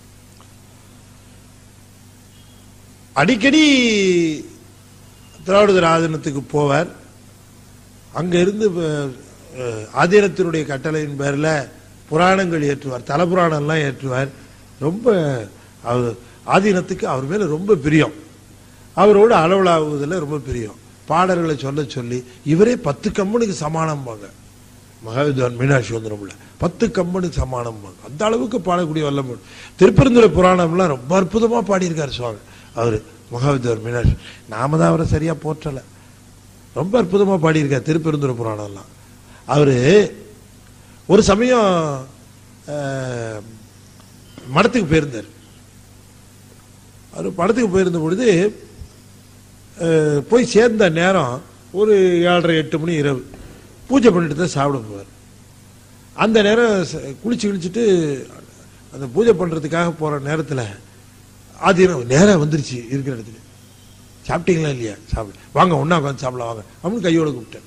அடிக்கடி திராவிடர் ஆதீனத்துக்கு போவார் அங்க இருந்து அஹ், ஆதீனத்தினுடைய கட்டளையின் பேர்ல புராணங்கள் ஏற்றுவார் தல புராணம்லாம் ஏற்றுவார் ரொம்ப அவர் ஆதீனத்துக்கு அவர் மேல ரொம்ப பிரியம் அவரோட அளவலாகுவதில் ரொம்ப பிரியம் பாடல்களை சொல்ல சொல்லி இவரே பத்து கம்பனுக்கு சமானம்பாங்க மகாவித்வான் மீனாட்சி வந்துடும்ல பத்து கம்பனுக்கு சமானம்பாங்க அந்த அளவுக்கு பாடக்கூடிய வல்லமை திருப்பெருந்துறை புராணம்லாம் ரொம்ப அற்புதமா பாடியிருக்காரு சுவாமி அவரு மகாவித்வான் மீனாட்சி நாம தான் அவரை சரியா போற்றல ரொம்ப அற்புதமா பாடியிருக்கார் திருப்பெருந்துறை புராணம்லாம் அவரு ஒரு சமயம் அஹ், மடத்துக்கு போயிருந்தார் அவர் படத்துக்கு போயிருந்த பொழுது அஹ், போய் சேர்ந்த நேரம் ஒரு ஏழரை எட்டு மணி இரவு பூஜை பண்ணிட்டு தான் சாப்பிட போவார் அந்த நேரம் ச- குளிச்சு கிழிச்சிட்டு அந்த பூஜை பண்றதுக்காக போற நேரத்துல ஆதீனம் நேரம் வந்துருச்சு இருக்கிற இடத்துல சாப்பிட்டீங்களா இல்லையா சாப்பிடு வாங்க ஒண்ணா உட்காந்து சாப்பிடலாம் வாங்க அப்படின்னு கையோட கூப்பிட்டேன்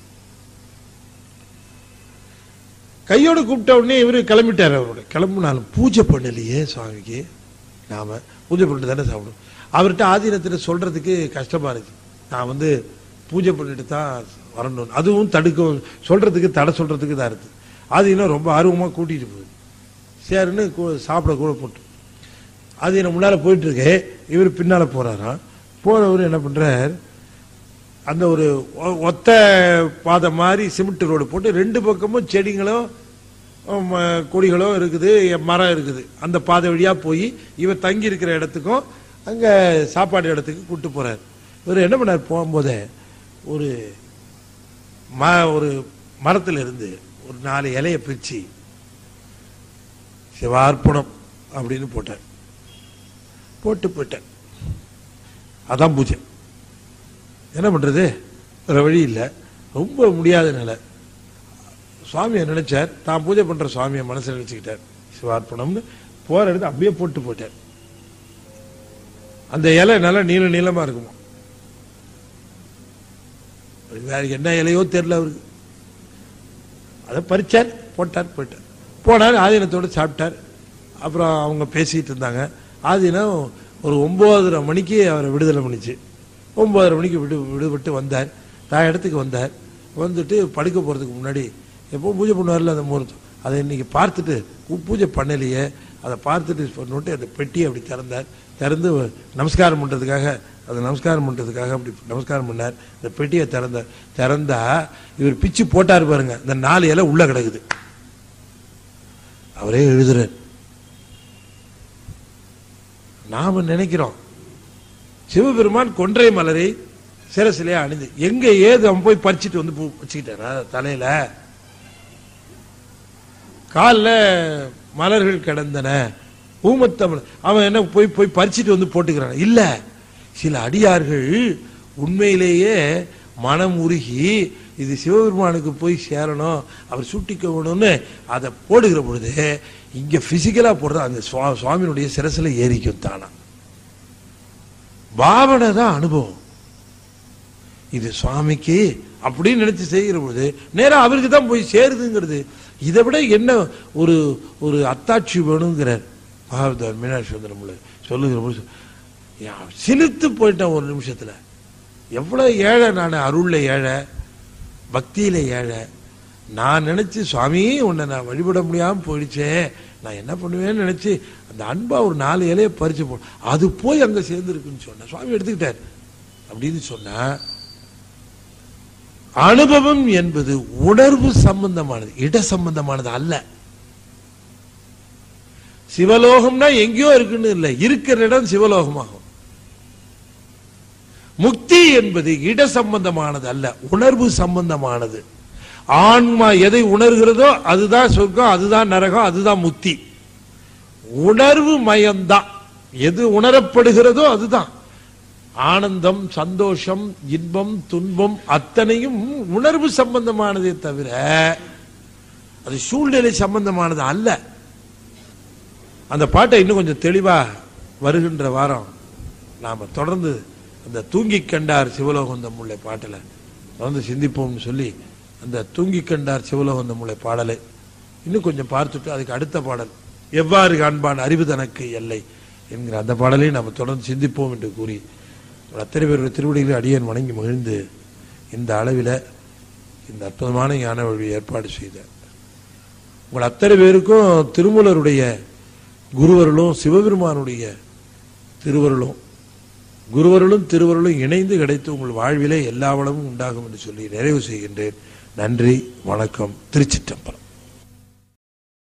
கையோட கூப்பிட்ட உடனே இவரு கிளம்பிட்டார் அவரோட கிளம்புனாலும் பூஜை பண்ணலையே சுவாமிக்கு நாம பூஜை பண்ணிட்டு தானே சாப்பிடும் அவர்கிட்ட ஆதீனத்தில் சொல்றதுக்கு கஷ்டமா இருக்கு நான் வந்து பூஜை பண்ணிட்டு தான் வரணும் அதுவும் தடுக்க சொல்றதுக்கு தடை சொல்றதுக்கு தான் இருக்கு ஆதீனம் ரொம்ப ஆர்வமா கூட்டிட்டு போகுது சரின்னு கூ- சாப்பிட கூட போட்டு ஆதீனம் முன்னால போயிட்டு இருக்கு இவர் பின்னால போறாராம் போறவர் என்ன பண்றார் அந்த ஒரு ஒ- ஒத்த பாதை மாதிரி சிமெண்ட் ரோடு போட்டு ரெண்டு பக்கமும் செடிங்களும் ம, கொடிகளும் இருக்குது மரம் இருக்குது அந்த பாதை வழியா போய் இவர் தங்கி இருக்கிற இடத்துக்கும் அங்க சாப்பாடு இடத்துக்கு கூட்டு போறார் இவர் என்ன பண்ணார் போகும்போதே ஒரு ம ஒரு மரத்துல இருந்து ஒரு நாலு இலைய பிரிச்சு சிவார்ப்பணம் அப்படின்னு போட்டார் போட்டு போயிட்டார் அதான் பூஜை என்ன பண்றது வேற வழி இல்லை ரொம்ப முடியாத நிலை சுவாமியை நினைச்சார் தான் பூஜை பண்ற சுவாமியை மனசுல நினைச்சுக்கிட்டார் சிவார்ப்பணம்னு போற இடத்து அப்படியே போட்டு போயிட்டார் அந்த இலை நல்லா நீள நீளமா இருக்குமா வேற என்ன இலையோ தெரியல அவருக்கு அதை பறிச்சார் போட்டார் போயிட்டார் போனார் ஆதீனத்தோட சாப்பிட்டார் அப்புறம் அவங்க பேசிட்டு இருந்தாங்க ஆதீனம் ஒரு ஒன்பதரை மணிக்கு அவரை விடுதலை பண்ணிச்சு ஒன்பதரை மணிக்கு விடு விடுபட்டு வந்தார் தான் இடத்துக்கு வந்தார் வந்துட்டு படுக்க போகிறதுக்கு முன்னாடி எப்போ பூஜை பண்ணுவார்ல அந்த முகூர்த்தம் அதை இன்னைக்கு பார்த்துட்டு பூ- பூஜை பண்ணலையே அதை பார்த்துட்டு பண்ணிட்டு அந்த பெட்டியை அப்படி திறந்தார் திறந்து நமஸ்காரம் பண்ணுறதுக்காக அதை நமஸ்காரம் பண்ணுறதுக்காக அப்படி நமஸ்காரம் பண்ணார் இந்த பெட்டியை திறந்தார் திறந்தா இவர் பிச்சு போட்டார் பாருங்க இந்த நாலு இலை உள்ள கிடக்குது அவரே எழுதுறார் நாம நினைக்கிறோம் சிவபெருமான் கொன்றை மலரை சிரசிலே அணிந்து எங்க ஏது அவன் போய் பறிச்சிட்டு வந்து பூ வச்சுக்கிட்டாரா தலையில கால்ல மலர்கள் கிடந்தன ஊமத்தமிழ் அவன் என்ன போய் போய் பறிச்சிட்டு வந்து போட்டுக்கிறான் இல்ல சில அடியார்கள் உண்மையிலேயே மனம் உருகி இது சிவபெருமானுக்கு போய் சேரணும் அவர் சுட்டிக்கணும்னு அதை போடுகிற பொழுது இங்க பிசிக்கலா போடுறது அந்த சுவா- சுவாமியினுடைய சிரசுல ஏறிக்கும் தானா பாவனை தான் அனுபவம் இது சுவாமிக்கு அப்படின்னு நினைச்சு செய்கிற பொழுது நேரா அவருக்கு தான் போய் சேருதுங்கிறது இதை விட என்ன ஒரு ஒரு அத்தாட்சி வேணுங்கிறார் மகாவிதார் மீனாட்சி சுந்தரமுள்ள சொல்லுகிற பொழுது யா, சிலிர்த்து போயிட்டேன் ஒரு நிமிஷத்துல எவ்வளவு ஏழை நான் அருள்ல ஏழை பக்தியில ஏழை நான் நினைச்சு சுவாமி உன்னை நான் வழிபட முடியாம போயிடுச்சே நான் என்ன பண்ணுவேன்னு நினைச்சு அந்த அன்பா ஒரு நாலு இலையை பறிச்சு போ அது போய் அங்க சேர்ந்துருக்குன்னு சொன்னேன் சுவாமி எடுத்துக்கிட்டார் அப்படின்னு சொன்னா அனுபவம் என்பது உணர்வு சம்பந்தமானது இட சம்பந்தமானது அல்ல சிவலோகம்னா எங்கேயோ இருக்குன்னு இல்லை இருக்கிற இடம் சிவலோகமாகும் முக்தி என்பது இட சம்பந்தமானது அல்ல உணர்வு சம்பந்தமானது ஆன்மா எதை உணர்கிறதோ அதுதான் சொர்க்கம் அதுதான் நரகம் அதுதான் முக்தி உணர்வு மயம்தான் எது உணரப்படுகிறதோ அதுதான் ஆனந்தம் சந்தோஷம் இன்பம் துன்பம் அத்தனையும் உணர்வு சம்பந்தமானதே தவிர அது சூழ்நிலை சம்பந்தமானது அல்ல அந்த பாட்டை இன்னும் கொஞ்சம் தெளிவா வருகின்ற வாரம் நாம தொடர்ந்து அந்த தூங்கி கண்டார் சிவலோகந்தம் உள்ள பாட்டில் தொடர்ந்து சிந்திப்போம்னு சொல்லி அந்த தூங்கி கண்டார் சிவலோகந்தம் உள்ள பாடலை இன்னும் கொஞ்சம் பார்த்துட்டு அதுக்கு அடுத்த பாடல் எவ்வாறு காண்பான் அறிவு தனக்கு எல்லை என்கிற அந்த பாடலையும் நாம் தொடர்ந்து சிந்திப்போம் என்று கூறி உங்கள் அத்தனை பேருடைய திருவடிகளை அடியேன் வணங்கி மகிழ்ந்து இந்த அளவில் இந்த அற்புதமான ஞான வழி ஏற்பாடு செய்த உங்கள் அத்தனை பேருக்கும் திருமூலருடைய குருவருளும் சிவபெருமானுடைய திருவருளும் குருவருளும் திருவருளும் இணைந்து கிடைத்து உங்கள் வாழ்விலே எல்லா வளமும் உண்டாகும் என்று சொல்லி நிறைவு செய்கின்றேன் நன்றி வணக்கம் திருச்சிற்றம்பலம்